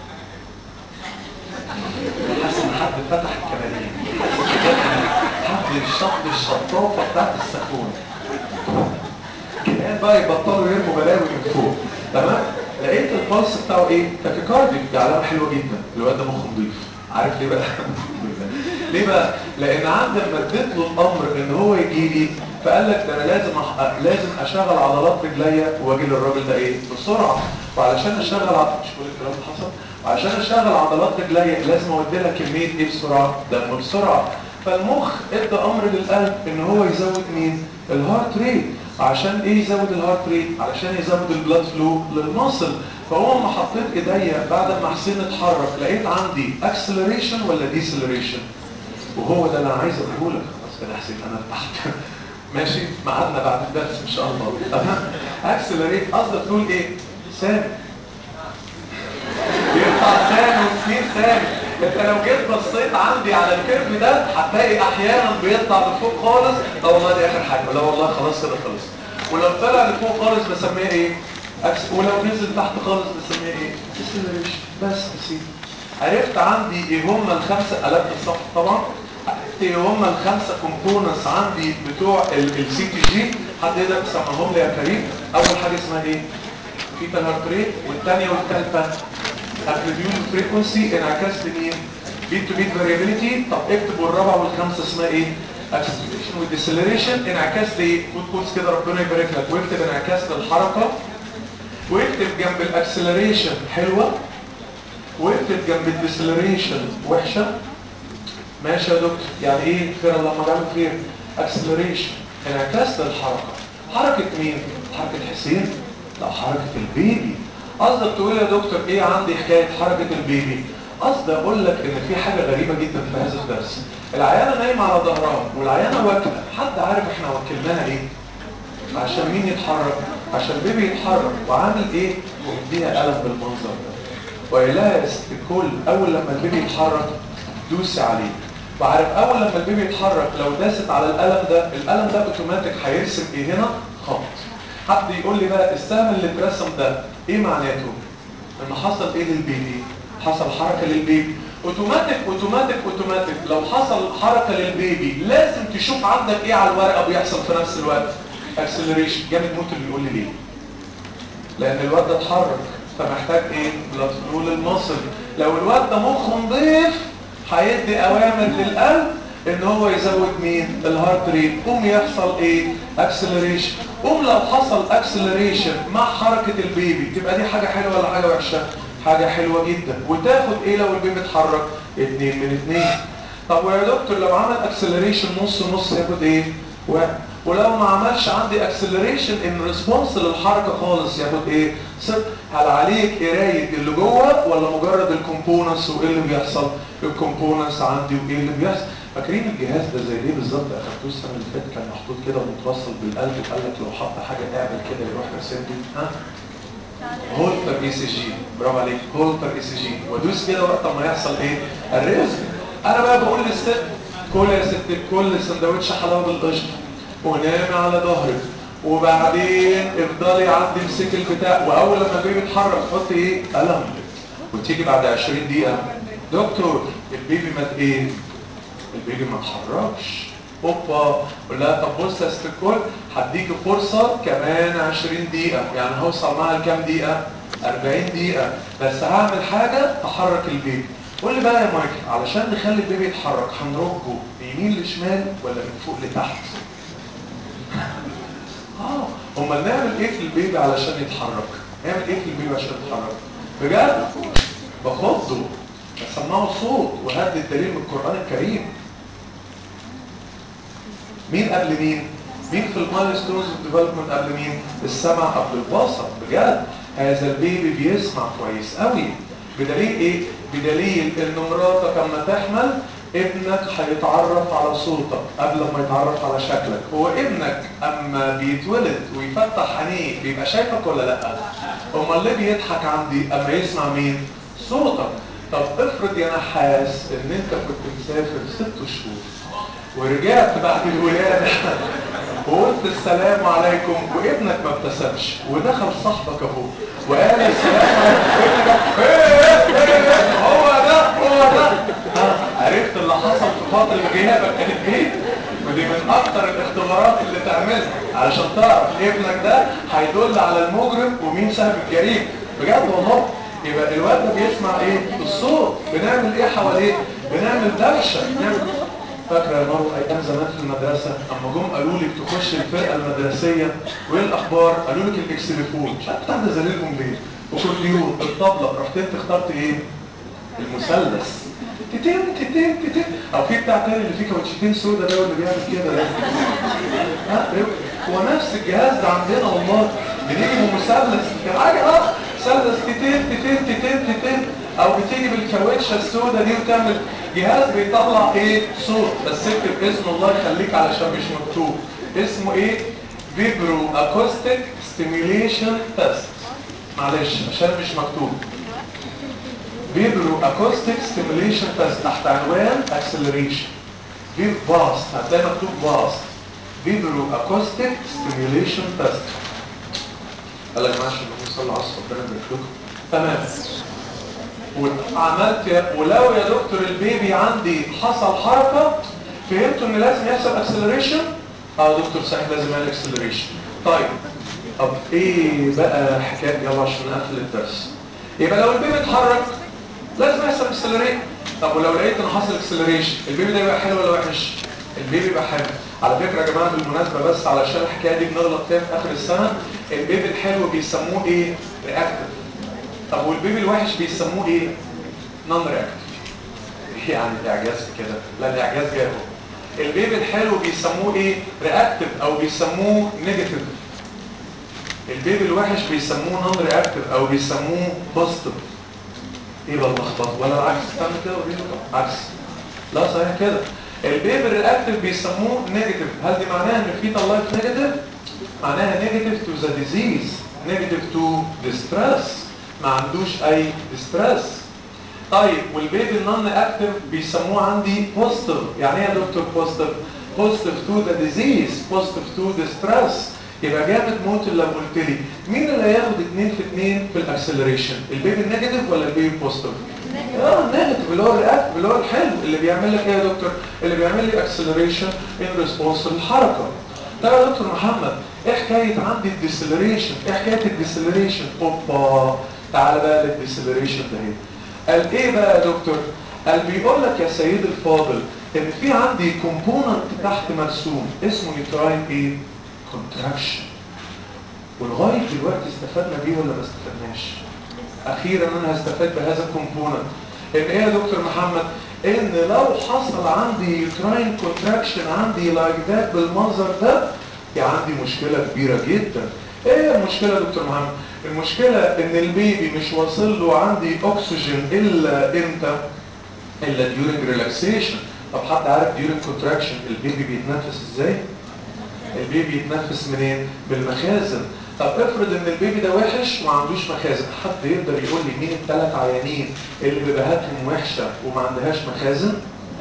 B: حاسس ان حد فتح الكمالين حد شط الشطافه بتاعت السخون كمان بقى يبطلوا يرموا بلاوي من فوق تمام لقيت البلس بتاعه ايه تاكيكارديك دي علامه حلوه جدا الواد ده مخه نضيف عارف ليه بقى ليه بقى لان عند لما اديت له الامر ان هو يجي لي فقال لك ده انا لازم أح... لازم اشغل عضلات رجليا واجي للراجل ده ايه بسرعه وعلشان اشغل عضلات مش كل الكلام ده حصل وعشان اشغل عضلات رجليا لازم اودي لها كميه ايه بسرعه دم بسرعه فالمخ ادى امر للقلب ان هو يزود مين الهارت ريت عشان ايه يزود الهارت ريت علشان يزود البلاد فلو للمصل فهو لما حطيت ايديا بعد ما حسين اتحرك لقيت عندي اكسلريشن ولا ديسلريشن وهو ده اللي انا عايز اقوله لك خلاص كده حسين انا ارتحت ماشي ميعادنا بعد الدرس ان شاء الله تمام اكسلريت قصدك تقول ايه سامي بيرفع ثاني واثنين ثاني انت لو جيت بصيت عندي على الكيرف ده هتلاقي احيانا بيطلع لفوق خالص لا والله دي اخر حاجه لا والله خلاص كده خلص ولو طلع لفوق خالص بسميه ايه أكس... ولو نزل تحت خالص بسميه ايه اكسلريشن بس يا سيدي عرفت عندي ايه هم الخمسه قلبت الصف طبعا عرفت ايه هم الخمسه كومبوننتس عندي بتوع السي تي جي حد يقدر تسمعهم لي يا كريم اول حاجه اسمها ايه فيتال هارت ريت والثانيه والثالثه امبليتيود فريكونسي انعكاس لمين بيت تو بيت فاريابيليتي طب اكتبوا الرابعه والخامسه اسمها ايه اكسلريشن وديسلريشن انعكاس لايه خد كورس كده ربنا يبارك لك واكتب انعكاس للحركه واكتب جنب الاكسلريشن حلوه واكتب جنب الديسلريشن وحشه ماشي يا دكتور يعني ايه خير الله ما جعله خير اكسلريشن انعكاس للحركه حركه مين حركه حسين لا حركه البيبي قصدك تقول يا دكتور ايه عندي حكايه حركه البيبي قصدي اقول لك ان في حاجه غريبه جدا في هذا الدرس العيانه نايمه على ظهرها والعيانه واكله حد عارف احنا وكلناها ايه عشان مين يتحرك عشان البيبي يتحرك وعامل ايه ومديها قلم بالمنظر ده وقال لها يا ست الكل اول لما البيبي يتحرك دوسي عليه وعارف اول لما البيبي يتحرك لو داست على القلم ده القلم ده اوتوماتيك هيرسم ايه هنا خط حد يقول لي بقى السهم اللي اترسم ده ايه معناته ان حصل ايه للبيبي حصل حركه للبيبي اوتوماتيك اوتوماتيك اوتوماتيك لو حصل حركه للبيبي لازم تشوف عندك ايه على الورقه بيحصل في نفس الوقت اكسلريشن جامد موت اللي يقول لي ليه لان الواد ده اتحرك فمحتاج ايه بلاد فلو للمصل لو الواد ده مخه نضيف هيدي اوامر للقلب ان هو يزود مين الهارت ريت قوم يحصل ايه اكسلريشن قوم لو حصل اكسلريشن مع حركه البيبي تبقى دي حاجه حلوه ولا حاجه وحشه حاجه حلوه جدا وتاخد ايه لو البيبي اتحرك اتنين من اتنين طب ويا دكتور لو عمل اكسلريشن نص نص ياخد ايه واحد ولو ما عملش عندي اكسلريشن ان ريسبونس للحركه خالص ياخد ايه صفر هل عليك قرايه اللي جوه ولا مجرد الكومبوننتس وايه اللي بيحصل الكومبوننتس عندي وايه اللي بيحصل فاكرين الجهاز ده زي ايه بالظبط اخدتوه السنه اللي فاتت كان محطوط كده ومتوصل بالقلب وقال لك لو حط حاجه تعمل كده يروح راسم ها هولتر اي سي جي برافو عليك هولتر اي سي جي وادوس كده وقت ما يحصل ايه الرزق انا بقى بقول للست كل يا ست كل سندوتش حلاوه بالقشطه ونامي على ظهرك وبعدين افضلي عندي امسكي البتاع واول لما البيبي يتحرك حطي ايه قلم وتيجي بعد 20 دقيقه دكتور البيبي ما ايه البيبي ما اتحركش اوبا قول لها طب بص يا ست الكل هديكي فرصه كمان 20 دقيقه يعني هوصل معاها لكام دقيقه 40 دقيقه بس هعمل حاجه تحرك البيبي قول لي بقى يا مايكل علشان نخلي البيبي يتحرك هنرجه يمين لشمال ولا من فوق لتحت اه امال نعمل ايه في البيبي علشان يتحرك نعمل ايه في البيبي عشان يتحرك بجد بخضه بسمعه صوت وهدي الدليل من القران الكريم مين قبل مين مين في المايلستونز ديفلوبمنت قبل مين السمع قبل البصر بجد هذا البيبي بيسمع كويس قوي بدليل ايه بدليل ان مراتك اما تحمل ابنك هيتعرف على صوتك قبل ما يتعرف على شكلك هو ابنك اما بيتولد ويفتح عينيه بيبقى شايفك ولا لا امال ليه بيضحك عندي اما يسمع مين صوتك طب افرض يا نحاس ان انت كنت مسافر ست شهور ورجعت بعد الولادة وقلت السلام عليكم وابنك ما ابتسمش ودخل صاحبك اهو وقال السلام عليكم هو ده هو ده عرفت اللي حصل في فترة غيابك كانت ايه؟ ودي من اكتر الاختبارات اللي تعملها علشان تعرف ابنك ده هيدل على المجرم ومين سبب الجريمة بجد والله يبقى الواد ده بيسمع ايه؟ الصوت بنعمل ايه حواليه؟ بنعمل دوشة بنعمل فاكره يا مارو ايام زمان في المدرسه اما جم قالوا لك تخش الفرقه المدرسيه وايه الاخبار قالوا لك الاكسليفون مش عارف تاخد زليلهم ليه وكورديون الطبله رحت انت اخترت ايه المثلث تتم تتم تتم او في بتاع تاني اللي فيه كاوتشتين سودا ده واللي بيعمل كده ده ها هو نفس الجهاز ده عندنا والله بنيجي بمثلث حاجه اه مثلث تتم تتم تتم تتم او بتيجي بالكاوتشه السودا دي وتعمل جهاز بيطلع ايه صوت بس اكتب اسم الله يخليك علشان مش مكتوب اسمه ايه فيبرو اكوستيك ستيميوليشن تيست معلش عشان مش مكتوب فيبرو اكوستيك ستيميوليشن تيست تحت عنوان اكسلريشن فيب باست هتلاقي مكتوب باست فيبرو اكوستيك ستيميوليشن تيست قال لك ماشي اللهم صل على ربنا يبارك لكم تمام وعملت ولو يا دكتور البيبي عندي حصل حركة فهمتوا ان لازم يحصل اكسلريشن اه دكتور صحيح لازم يعمل اكسلريشن طيب طب ايه بقى حكايه يلا عشان نقفل الدرس يبقى لو البيبي اتحرك لازم يحصل اكسلريشن طب ولو لقيت ان حصل اكسلريشن البيبي ده يبقى حلو ولا وحش البيبي يبقى حلو على فكره يا جماعه بالمناسبه بس علشان الحكايه دي بنغلط فيها في اخر السنه البيبي الحلو بيسموه ايه رياكتيف طب والبيبي الوحش بيسموه ايه نون رياكتيف يعني اعجاز كده لا الاعجاز جاي البيبي الحلو بيسموه ايه رياكتيف او بيسموه نيجاتيف البيبي الوحش بيسموه نون رياكتيف او بيسموه بوزيتيف ايه بقى اللخبطه ولا العكس استنى كده وريني عكس لا صحيح كده البيبي الرياكتيف بيسموه نيجاتيف هل دي معناها ان في لايف نيجاتيف معناها نيجاتيف تو ذا ديزيز نيجاتيف تو ذا ستريس ما عندوش اي ستريس طيب والبيبي النون اكتف بيسموه عندي بوزيتيف يعني ايه يا دكتور بوزيتيف بوزيتيف تو ذا ديزيز بوزيتيف تو ذا ستريس يبقى جامد موت لو قلت لي مين اللي هياخد 2 في 2 في الاكسلريشن البيبي النيجاتيف ولا البيبي بوزيتيف اه النيجاتيف اللي هو الرياكتيف اللي هو الحلو اللي بيعمل لك ايه يا دكتور اللي بيعمل لي اكسلريشن ان ريسبونس للحركه طيب يا دكتور محمد ايه حكايه عندي الديسلريشن ايه حكايه الديسلريشن اوبا تعالى بقى للديسلريشن ده هنا قال ايه بقى يا دكتور قال بيقول لك يا سيدي الفاضل ان في عندي كومبوننت تحت مرسوم اسمه يوتراين ايه كونتراكشن ولغايه دلوقتي استفدنا بيه ولا ما استفدناش اخيرا انا هستفاد بهذا الكومبوننت ان ايه يا دكتور محمد ان لو حصل عندي يوتراين كونتراكشن عندي لايك ذات بالمنظر ده في عندي مشكله كبيره جدا ايه المشكله يا دكتور محمد المشكله ان البيبي مش واصل له عندي اكسجين الا امتى الا during ريلاكسيشن طب حد عارف during كونتراكشن البيبي بيتنفس ازاي البيبي يتنفس منين بالمخازن طب افرض ان البيبي ده وحش وما عندوش مخازن حد يقدر يقول لي مين الثلاث عيانين اللي بيبهاتهم وحشه وما عندهاش مخازن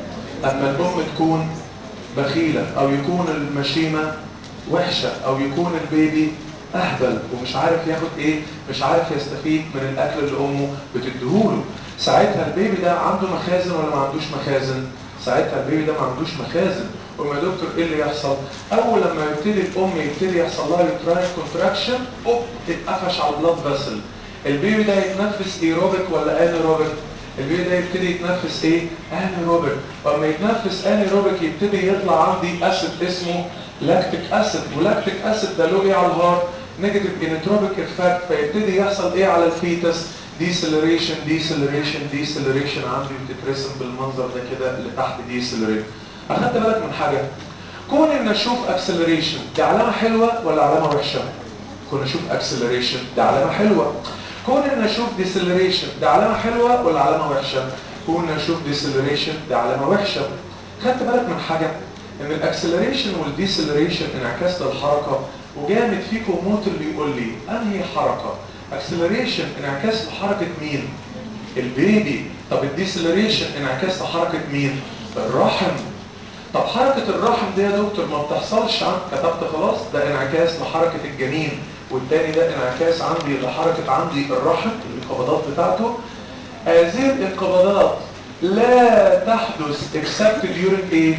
B: اما الام تكون بخيله او يكون المشيمه وحشه او يكون البيبي اهبل ومش عارف ياخد ايه مش عارف يستفيد من الاكل اللي امه بتديهوله ساعتها البيبي ده عنده مخازن ولا ما عندوش مخازن ساعتها البيبي ده ما عندوش مخازن وما يا دكتور ايه اللي يحصل اول لما يبتدي الام يبتدي يحصل لها يوتراين كونتراكشن اوب تتقفش على البلاد فاسل البيبي ده يتنفس ايروبيك ولا انيروبيك البيبي ده يبتدي يتنفس ايه انيروبيك واما يتنفس انيروبيك يبتدي يطلع عندي اسيد اسمه لاكتيك اسيد ولاكتيك اسيد ده له ايه على الهارت نيجاتيف انتروبيك افكت فيبتدي يحصل ايه على الفيتس ديسلريشن ديسلريشن ديسلريشن عندي بتترسم بالمنظر ده كده اللي تحت ديسلريشن اخدت بالك من حاجه كون ان اشوف اكسلريشن دي علامه حلوه ولا علامه وحشه كون اشوف اكسلريشن دي علامه حلوه كون ان اشوف ديسلريشن دي علامه حلوه ولا علامه وحشه كون ان اشوف ديسلريشن دي علامه وحشه خدت بالك من حاجه ان الاكسلريشن والديسلريشن انعكاس للحركه وجامد فيكم موت اللي يقول لي انهي حركه اكسلريشن انعكاس لحركه مين البيبي طب الديسلريشن انعكاس لحركه مين الرحم طب حركة الرحم دي يا دكتور ما بتحصلش عن كتبت خلاص ده انعكاس لحركة الجنين والتاني ده انعكاس عندي لحركة عندي الرحم الانقباضات بتاعته هذه الانقباضات لا تحدث except during ايه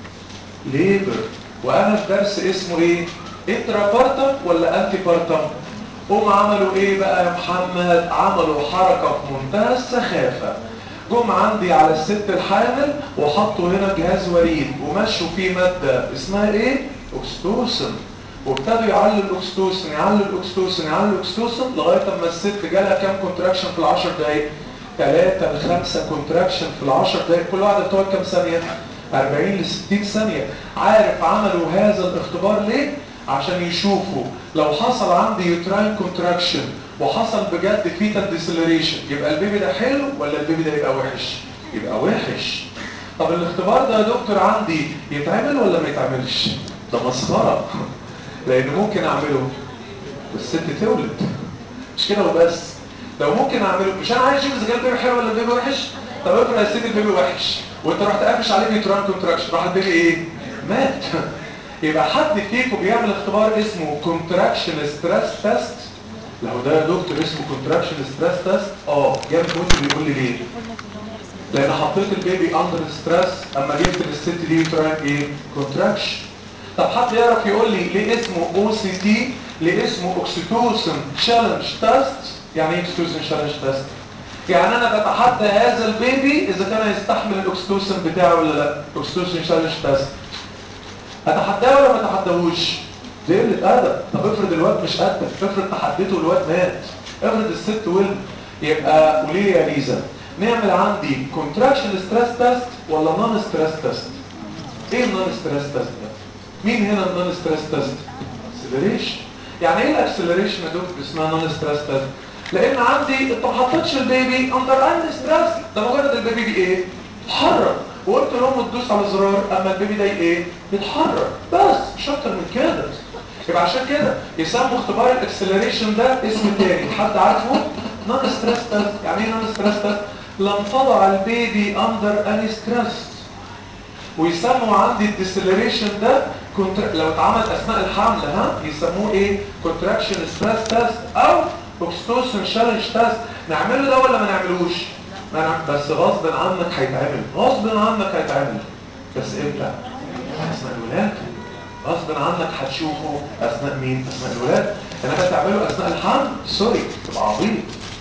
B: ليبر وانا في درس اسمه ايه انترابارتم ولا انتي بارتم هم عملوا ايه بقى يا محمد عملوا حركة في منتهى السخافة جم عندي على الست الحامل وحطوا هنا جهاز وريد ومشوا فيه مادة اسمها ايه اوكستوسن وابتدوا يعلوا الاكستوسن يعلوا الاكستوسن يعلوا الاكستوسن لغايه اما الست جالها كام كونتراكشن في العشر دقايق 3 ل 5 كونتراكشن في العشر دقايق كل واحده بتقعد كام ثانيه 40 ل 60 ثانيه عارف عملوا هذا الاختبار ليه عشان يشوفوا لو حصل عندي يوتراين كونتراكشن وحصل بجد فيتال ديسلريشن يبقى البيبي ده حلو ولا البيبي ده يبقى وحش يبقى وحش طب الاختبار ده يا دكتور عندي يتعمل ولا ما يتعملش ده مسخره لان ممكن اعمله والست تولد مش كده وبس لو ممكن اعمله مش انا عايز اشوف اذا كان البيبي حلو ولا البيبي وحش طب افرض يا سيدي البيبي وحش وانت رحت قافش عليه يوتراين كونتراكشن راح البيبي ايه مات يبقى حد فيكم بيعمل اختبار اسمه كونتراكشن ستريس تيست لو ده يا دكتور اسمه كونتراكشن ستريس تيست اه جاب كنت بيقول لي ليه لان حطيت البيبي اندر ستريس اما جبت للست دي يوتراين ايه كونتراكشن طب حد يعرف يقول لي ليه اسمه او سي تي ليه اسمه اوكسيتوسن تشالنج تيست يعني ايه اوكسيتوسن تشالنج تيست يعني انا بتحدى هذا البيبي اذا كان هيستحمل الاكسيتوسن بتاعه ولا لا اوكسيتوسن تشالنج تيست اتحداه ولا ما اتحداهوش دي قلة ادب طب افرض الواد مش قدك افرض تحديته والواد مات افرض الست ولد يبقى وليه يا ليزا نعمل عندي كونتراكشن ستريس تيست ولا نون ستريس تيست ايه النون ستريس تيست ده مين هنا النون ستريس تيست اكسلريشن يعني ايه الاكسلريشن يا دكتور اسمها نون ستريس تيست لان عندي انت ما حطيتش البيبي اندر ان ستريس ده مجرد البيبي بي ايه اتحرك وقلت لهم تدوس على زرار اما البيبي ده ايه يتحرك بس مش اكتر من كده يبقى عشان كده يسموا اختبار الاكسلريشن ده اسم تاني حد عارفه نون ستريس تيست يعني ايه نون ستريس تيست لم تضع البيبي اندر اني ستريس ويسموا عندي الديسلريشن ده كنت لو اتعمل اثناء الحمل ها يسموه ايه كونتراكشن ستريس تيست او اوكستوسن شالنج تيست نعمله ده ولا ما نعملوش ما نعم... بس غصب عنك هيتعمل غصب عنك هيتعمل بس امتى اثناء الولاده غصب عنك هتشوفه اثناء مين اثناء الولاده انما تعمله اثناء الحمل سوري تبقى عبيط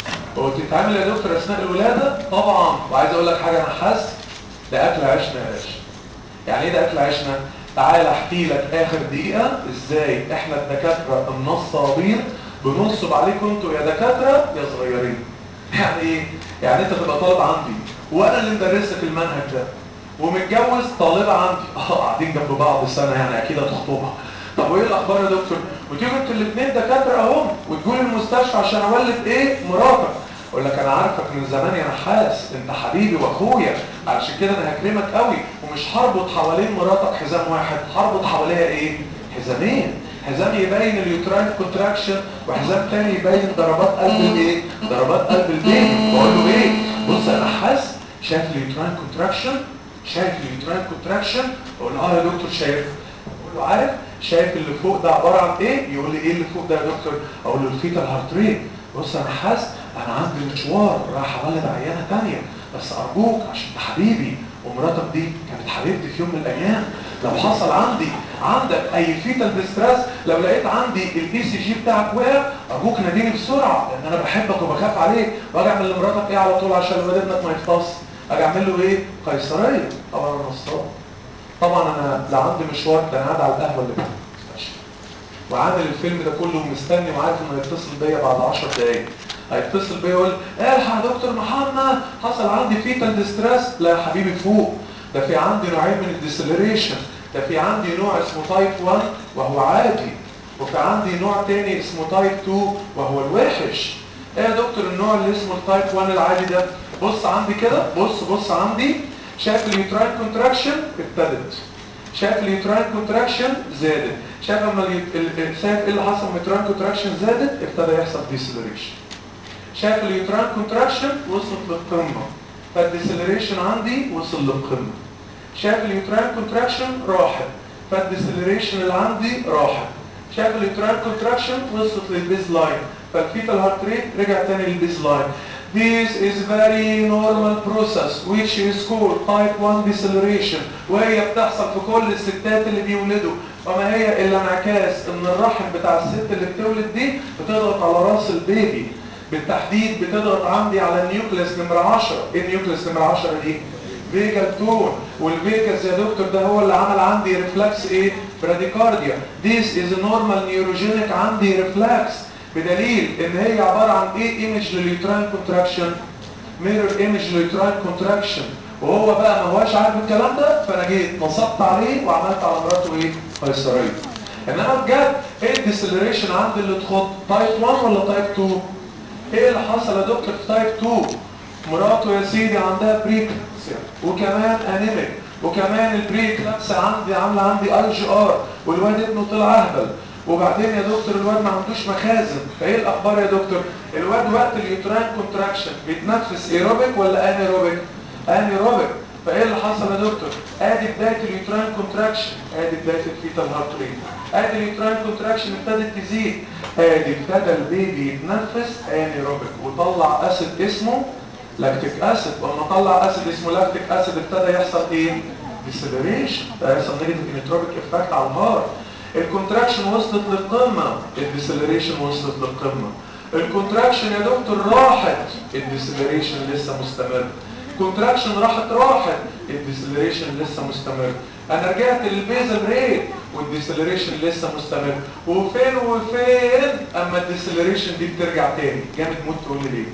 B: هو تتعمل يا دكتور اثناء الولاده طبعا وعايز اقول لك حاجه انا حاسس ده اكل عيشنا يا باشا يعني ايه ده اكل عيشنا تعال احكي لك اخر دقيقه ازاي احنا الدكاتره النصابين بننصب عليكم انتوا يا دكاتره يا صغيرين يعني ايه يعني انت تبقى طالب عندي وانا اللي مدرسك المنهج ده ومتجوز طالبه عندي اه قاعدين جنب بعض سنه يعني اكيد هتخطبها طب وايه الاخبار يا دكتور وتيجوا انتوا الاثنين دكاتره اهم وتجوا المستشفى عشان اولد ايه مراتك اقول لك انا عارفك من زمان يا نحاس انت حبيبي واخويا علشان كده انا هكرمك قوي ومش هربط حوالين مراتك حزام واحد هربط حواليها ايه حزامين حزام يبين اليوتراين كونتراكشن وحزام تاني يبين ضربات قلب الايه ضربات قلب البيبي بقول له ايه بص يا نحاس شايف اليوتراين كونتراكشن شايف اليوتراين كونتراكشن اقول له اه يا دكتور شايف اقول له عارف شايف اللي فوق ده عباره عن ايه يقول لي ايه اللي فوق ده يا دكتور اقول له الفيتال هارت ريت بص انا حاسس انا عندي مشوار رايح اولد عيانه ثانيه بس ارجوك عشان انت حبيبي ومراتك دي كانت حبيبتي في يوم من الايام لو حصل عندي عندك اي فيتال ديستريس لو لقيت عندي الاي سي جي بتاعك وقع ارجوك ناديني بسرعه لان انا بحبك وبخاف عليك واجي اعمل لمراتك ايه على طول عشان الواد ابنك ما يفطس اجي اعمل له ايه قيصريه طبعا انا نصاب طبعا انا لا عندي مشوار ده انا قاعد على القهوه اللي بتاعت المستشفى وعامل الفيلم ده كله ومستني وعارف انه هيتصل بيا بعد 10 دقايق هيتصل بيا يقول الحق يا دكتور محمد حصل عندي فيتال ديستريس لا يا حبيبي فوق ده في عندي نوعين من الديسلريشن ده في عندي نوع اسمه تايب 1 وهو عادي وفي عندي نوع تاني اسمه تايب 2 وهو الوحش ايه يا دكتور النوع اللي اسمه التايب 1 العادي ده بص عندي كده بص بص عندي شايف اليوتراين كونتراكشن ابتدت شايف اليوتراين كونتراكشن زادت شايف اما شايف ايه اللي حصل لما اليوتراين كونتراكشن زادت ابتدى يحصل ديسلريشن شايف اليوتراين كونتراكشن وصلت للقمه فالديسلريشن عندي وصل للقمه شايف اليوتراين كونتراكشن راحت فالديسلريشن اللي عندي راحت شايف اليوتراين كونتراكشن وصلت للبيز لاين فالفيتال هارت ريت رجع تاني للبيز لاين This is very normal process which is called type 1 deceleration وهي بتحصل في كل الستات اللي بيولدوا وما هي الا انعكاس ان الرحم بتاع الست اللي بتولد دي بتضغط على راس البيبي بالتحديد بتضغط عندي على النيوكليس نمرة 10 ايه النيوكليس نمرة 10 دي؟ فيجال تون والفيجاس يا دكتور ده هو اللي عمل عندي ريفلكس ايه؟ براديكارديا This is a normal neurogenic عندي ريفلكس بدليل ان هي عبارة عن ايه ايمج لليوتراين كونتراكشن ميرور ايمج لليوتراين كونتراكشن وهو بقى ما هواش عارف الكلام ده فانا جيت نصبت عليه وعملت على مراته ايه قيصريه انما بجد ايه الديسلريشن عندي اللي تخط تايب 1 ولا تايب 2 ايه اللي حصل يا دكتور في تايب 2 مراته يا سيدي عندها بريكلابسيا وكمان انيميك وكمان البريكلابسيا عندي عامله عندي اي جي ار والواد ابنه طلع اهبل وبعدين يا دكتور الواد ما عندوش مخازن فايه الاخبار يا دكتور الواد وقت اليوتراين كونتراكشن بيتنفس ايروبيك ولا انيروبيك انيروبيك فايه اللي حصل يا دكتور ادي بدايه اليوتراين كونتراكشن ادي بدايه الفيتال هارت ريت ادي اليوتراين كونتراكشن ابتدت تزيد ادي ابتدى البيبي يتنفس انيروبيك وطلع اسيد اسمه لاكتيك اسيد واما طلع اسيد اسمه لاكتيك اسيد ابتدى يحصل ايه ديسلريشن هيحصل نيجاتيف انتروبيك افكت على الهارت الكونتراكشن وصلت للقمة الديسلريشن وصلت للقمة الكونتراكشن يا دكتور راحت الديسلريشن لسه مستمر الكونتراكشن راحت راحت الديسلريشن لسه مستمر انا رجعت للبيزل ريت والديسلريشن لسه مستمر وفين وفين اما الديسلريشن دي بترجع تاني جامد موت تقول لي ليه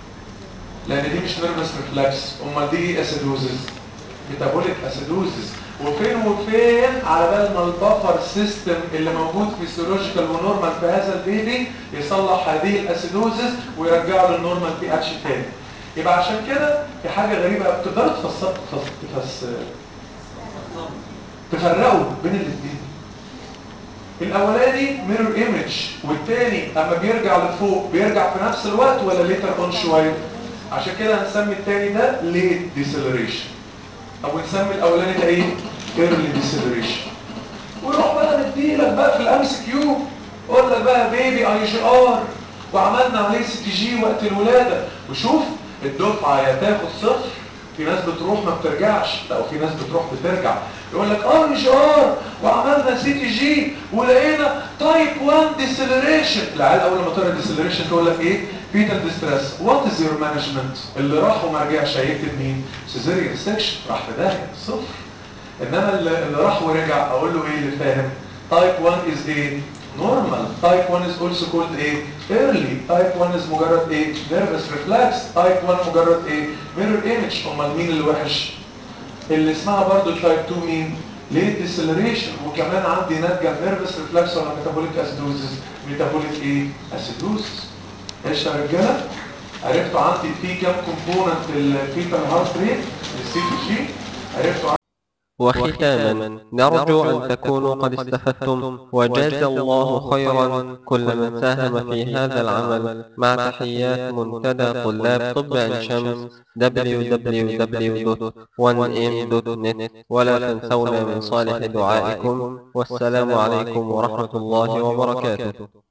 B: لان دي مش نيرفس ريفلكس امال دي ايه اسيدوزز ميتابوليك اسيدوزز وفين وفين على بال ما البفر سيستم اللي موجود فيسيولوجيكال ونورمال في هذا البيبي يصلح هذه الاسيدوزز ويرجعه للنورمال بي اتش تاني يبقى عشان كده في حاجه غريبه تقدروا تفسروا تفس... تفرقوا بين الاثنين الاولاني ميرور ايمج والتاني اما بيرجع لفوق بيرجع في نفس الوقت ولا ليتر اون شويه عشان كده هنسمي التاني ده ليت ديسلريشن او نسمي الاولاني ده ايه ايرلي ديسلريشن ويروح بقى مديلك بقى في الام سي كيو يقول لك بقى بيبي اي جي ار وعملنا عليه سي تي جي وقت الولاده وشوف الدفعه يا تاخد صفر في ناس بتروح ما بترجعش لا وفي ناس بتروح بترجع يقول لك اي جي ار وعملنا سي تي جي ولقينا تايب 1 ديسلريشن العيال اول ما تقرا ديسلريشن تقول لك ايه فيتال ديستريس وات از يور مانجمنت اللي راح وما رجعش هيكتب مين سيزيريان سكشن راح في داهيه صفر انما اللي اللي راح ورجع اقول له ايه اللي فاهم تايب 1 از ايه نورمال تايب 1 از اولسو كولد ايه ايرلي تايب 1 از مجرد ايه نيرفس ريفلكس تايب 1 مجرد ايه ميرور ايمج امال مين اللي وحش اللي اسمها برضو تايب 2 مين ليه ديسلريشن وكمان عندي ناتجه نيرفس ريفلكس ولا ميتابوليك اسيدوزس ميتابوليك ايه اسيدوزس ايش يا رجاله عرفتوا عندي في كام كومبوننت الفيتال هارت ريت السي تي جي عرفتوا
A: وختاما نرجو أن تكونوا قد استفدتم وجاز الله خيرا كل من ساهم في هذا العمل مع تحيات منتدى طلاب طب عين شمس www.1m.net ولا تنسونا من صالح دعائكم والسلام عليكم ورحمة الله وبركاته